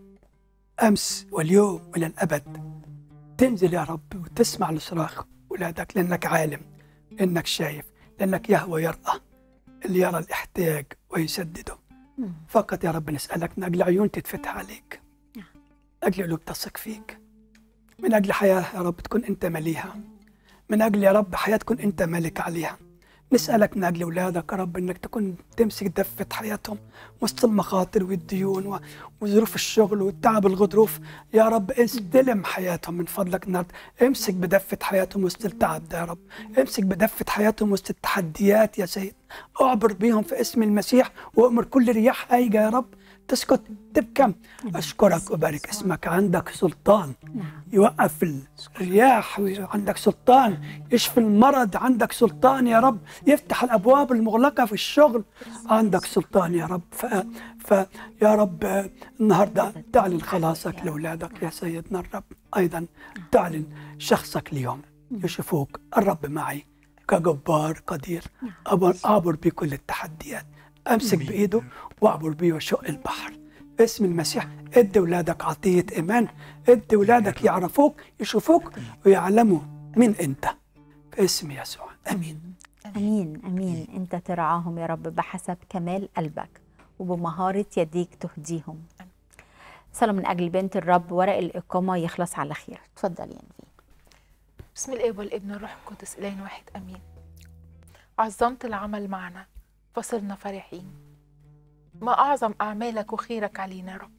امس واليوم والى الابد تنزل يا رب وتسمع لصراخ ولادك لانك عالم لانك شايف لانك يهوى يرأى اللي يرى الاحتياج ويسدده مم. فقط يا رب نسألك من أجل عيون تتفتح عليك من أجل قلوب تثق فيك من أجل حياة يا رب تكون أنت مليها من أجل يا رب حياة تكون أنت مالك عليها نسألك من أجل أولادك يا رب إنك تكون تمسك دفة حياتهم وسط المخاطر والديون و- وظروف الشغل والتعب الغضروف يا رب استلم حياتهم من فضلك النهارده امسك بدفة حياتهم وسط التعب ده يا رب امسك بدفة حياتهم وسط التحديات يا سيد اعبر بيهم في اسم المسيح وامر كل رياح هايجة يا رب تسكت تبكم اشكرك وبارك اسمك عندك سلطان نعم يوقف الرياح عندك سلطان يشفي المرض عندك سلطان يا رب يفتح الابواب المغلقه في الشغل عندك سلطان يا رب ف... ف يا رب آه، النهارده تعلن خلاصك لاولادك يا سيدنا الرب ايضا تعلن شخصك اليوم يشوفوك الرب معي كجبار قدير أعبر, أعبر بكل التحديات أمسك آمين. بإيده وأعبر بيه وشق البحر باسم المسيح ادي ولادك عطية إيمان ادي ولادك يعرفوك يشوفوك ويعلموا مين أنت باسم يسوع أمين امين امين انت ترعاهم يا رب بحسب كمال قلبك وبمهاره يديك تهديهم صلاه من اجل بنت الرب ورق الاقامه يخلص على خير اتفضل يا نبي بسم الاب والابن والروح القدس اله واحد امين عظمت العمل معنا فصرنا فرحين ما اعظم اعمالك وخيرك علينا يا رب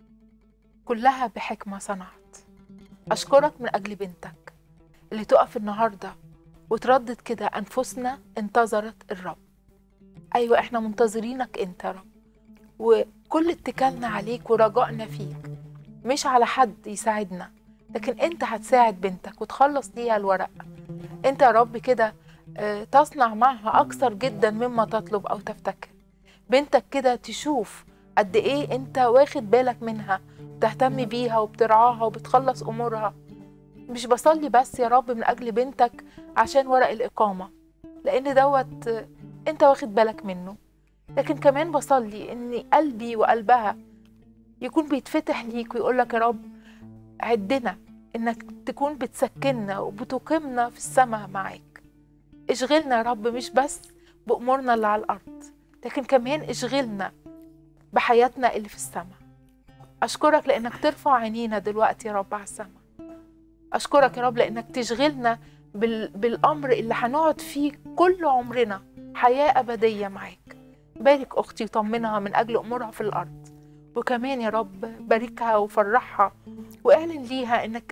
كلها بحكمه صنعت اشكرك من اجل بنتك اللي تقف النهارده وتردد كده انفسنا انتظرت الرب ايوه احنا منتظرينك انت يا رب وكل اتكالنا عليك ورجائنا فيك مش على حد يساعدنا لكن انت هتساعد بنتك وتخلص ليها الورق انت يا رب كده آه، تصنع معها اكثر جدا مما تطلب او تفتكر بنتك كده تشوف قد ايه انت واخد بالك منها بتهتم بيها وبترعاها وبتخلص امورها مش بصلي بس يا رب من اجل بنتك عشان ورق الاقامه لان دوت آه، انت واخد بالك منه لكن كمان بصلي ان قلبي وقلبها يكون بيتفتح ليك ويقول لك يا رب عدنا انك تكون بتسكننا وبتقيمنا في السماء معاك اشغلنا يا رب مش بس بأمورنا اللي على الأرض لكن كمان اشغلنا بحياتنا اللي في السماء أشكرك لأنك ترفع عينينا دلوقتي يا رب على السماء أشكرك يا رب لأنك تشغلنا بال... بالأمر اللي هنقعد فيه كل عمرنا حياة أبدية معاك بارك أختي وطمنها من أجل أمورها في الأرض وكمان يا رب باركها وفرحها واعلن ليها انك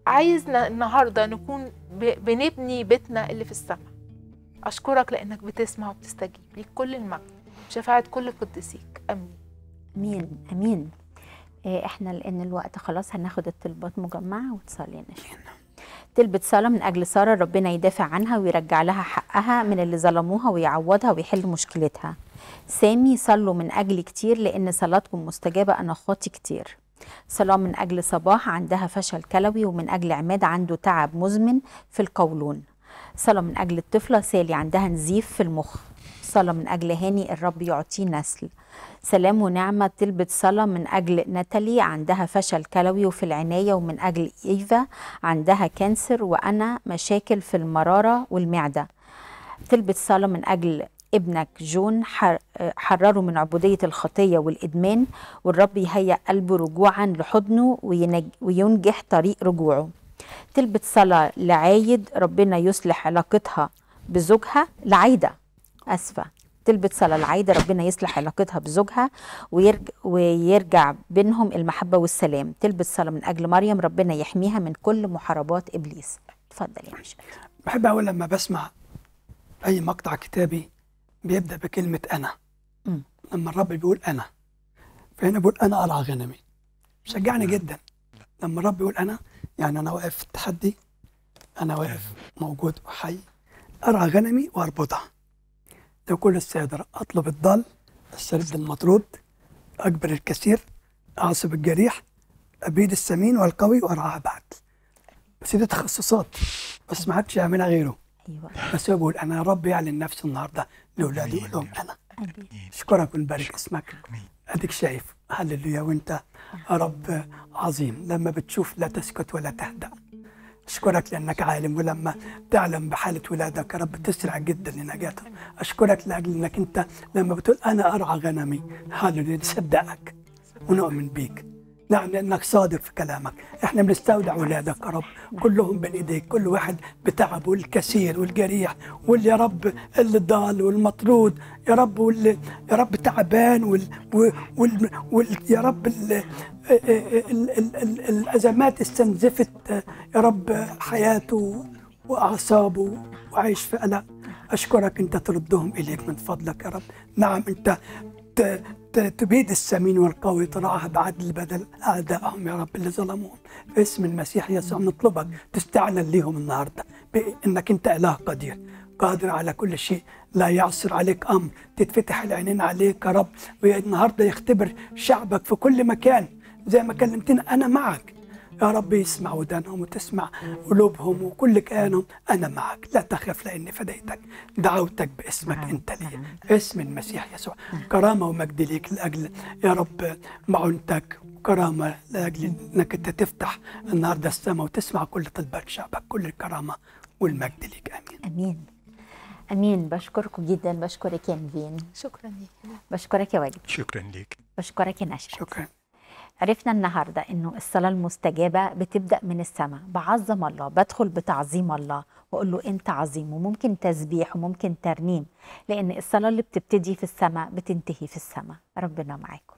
عايزنا النهارده نكون ب- بنبني بيتنا اللي في السماء اشكرك لانك بتسمع وبتستجيب ليك كل المجد شفاعة كل قديسيك امين امين امين إيه، احنا لان الوقت خلاص هناخد الطلبات مجمعه وتصلي نشوف تلبت صلاة من أجل سارة ربنا يدافع عنها ويرجع لها حقها من اللي ظلموها ويعوضها ويحل مشكلتها سامي صلوا من أجلي كتير لأن صلاتكم مستجابة أنا خاطي كتير صلاة من أجل صباح عندها فشل كلوي ومن أجل عماد عنده تعب مزمن في القولون صلاة من أجل الطفلة سالي عندها نزيف في المخ صلاة من أجل هاني الرب يعطيه نسل سلام ونعمة تلبت صلاة من أجل ناتالي عندها فشل كلوي وفي العناية ومن أجل إيفا عندها كانسر وأنا مشاكل في المرارة والمعدة تلبت صلاة من أجل ابنك جون حر- حرره من عبودية الخطية والإدمان والرب يهيأ قلبه رجوعا لحضنه وينج- وينجح طريق رجوعه تلبت صلاة لعايد ربنا يصلح علاقتها بزوجها لعايدة أسفة تلبت صلاة لعايدة ربنا يصلح علاقتها بزوجها ويرجع, ويرجع بينهم المحبة والسلام تلبت صلاة من أجل مريم ربنا يحميها من كل محاربات إبليس اتفضل يا مشاهد بحب أقول لما بسمع أي مقطع كتابي بيبدأ بكلمة أنا مم. لما الرب بيقول أنا فهنا بيقول أنا أرعى غنمي شجعني جدا لما الرب يقول أنا يعني أنا واقف في التحدي أنا واقف موجود وحي أرعى غنمي وأربطها لو كل السادة أطلب الضال السرد المطرود أكبر الكثير أعصب الجريح أبيد السمين والقوي وأرعاه بعد بس دي تخصصات بس ما حدش يعملها غيره أيوة بس هو بيقول انا يا رب يعلن نفسي النهارده لاولادي يقول لهم انا أمين. اشكرك ونبارك اسمك أمين. اديك شايف هللويا وانت يا رب عظيم لما بتشوف لا تسكت ولا تهدأ اشكرك لانك عالم ولما تعلم بحاله ولادك يا رب تسرع جدا لنجاتهم اشكرك لاجل انك انت لما بتقول انا ارعى غنمي هللويا نصدقك ونؤمن بيك نعم لانك صادق في كلامك احنا بنستودع ولادك يا رب كلهم بين ايديك كل واحد بتعبه الكثير والجريح واللي يا رب اللي ضال والمطرود يا رب واللي يا رب تعبان وال, وال, وال, وال يا رب ال ال ال ال ال الازمات استنزفت يا رب حياته واعصابه وعايش في قلق اشكرك انت تردهم اليك من فضلك يا رب نعم انت ت- ت- تبيد السمين والقوي تراها بعدل بدل اعدائهم يا رب اللي ظلموهم باسم المسيح يسوع نطلبك تستعلن ليهم النهارده بانك انت اله قدير قادر على كل شيء لا يعصر عليك امر تتفتح العينين عليك يا رب والنهارده يختبر شعبك في كل مكان زي ما كلمتنا انا معك يا رب يسمع ودانهم وتسمع قلوبهم وكل كيانهم انا معك لا تخف لاني فديتك دعوتك باسمك انت لي اسم المسيح يسوع كرامه ومجد ليك لاجل يا رب معونتك كرامه لاجل انك انت تفتح النهارده السماء وتسمع كل طلبات شعبك كل الكرامه والمجد ليك امين امين امين بشكركم جدا بشكرك يا نيفين شكرا ليك بشكرك يا واجد شكرا ليك بشكرك يا نشأة شكرا عرفنا النهارده انه الصلاه المستجابه بتبدا من السماء بعظم الله بدخل بتعظيم الله واقول له انت عظيم وممكن تسبيح وممكن ترنيم لان الصلاه اللي بتبتدي في السماء بتنتهي في السماء ربنا معاكم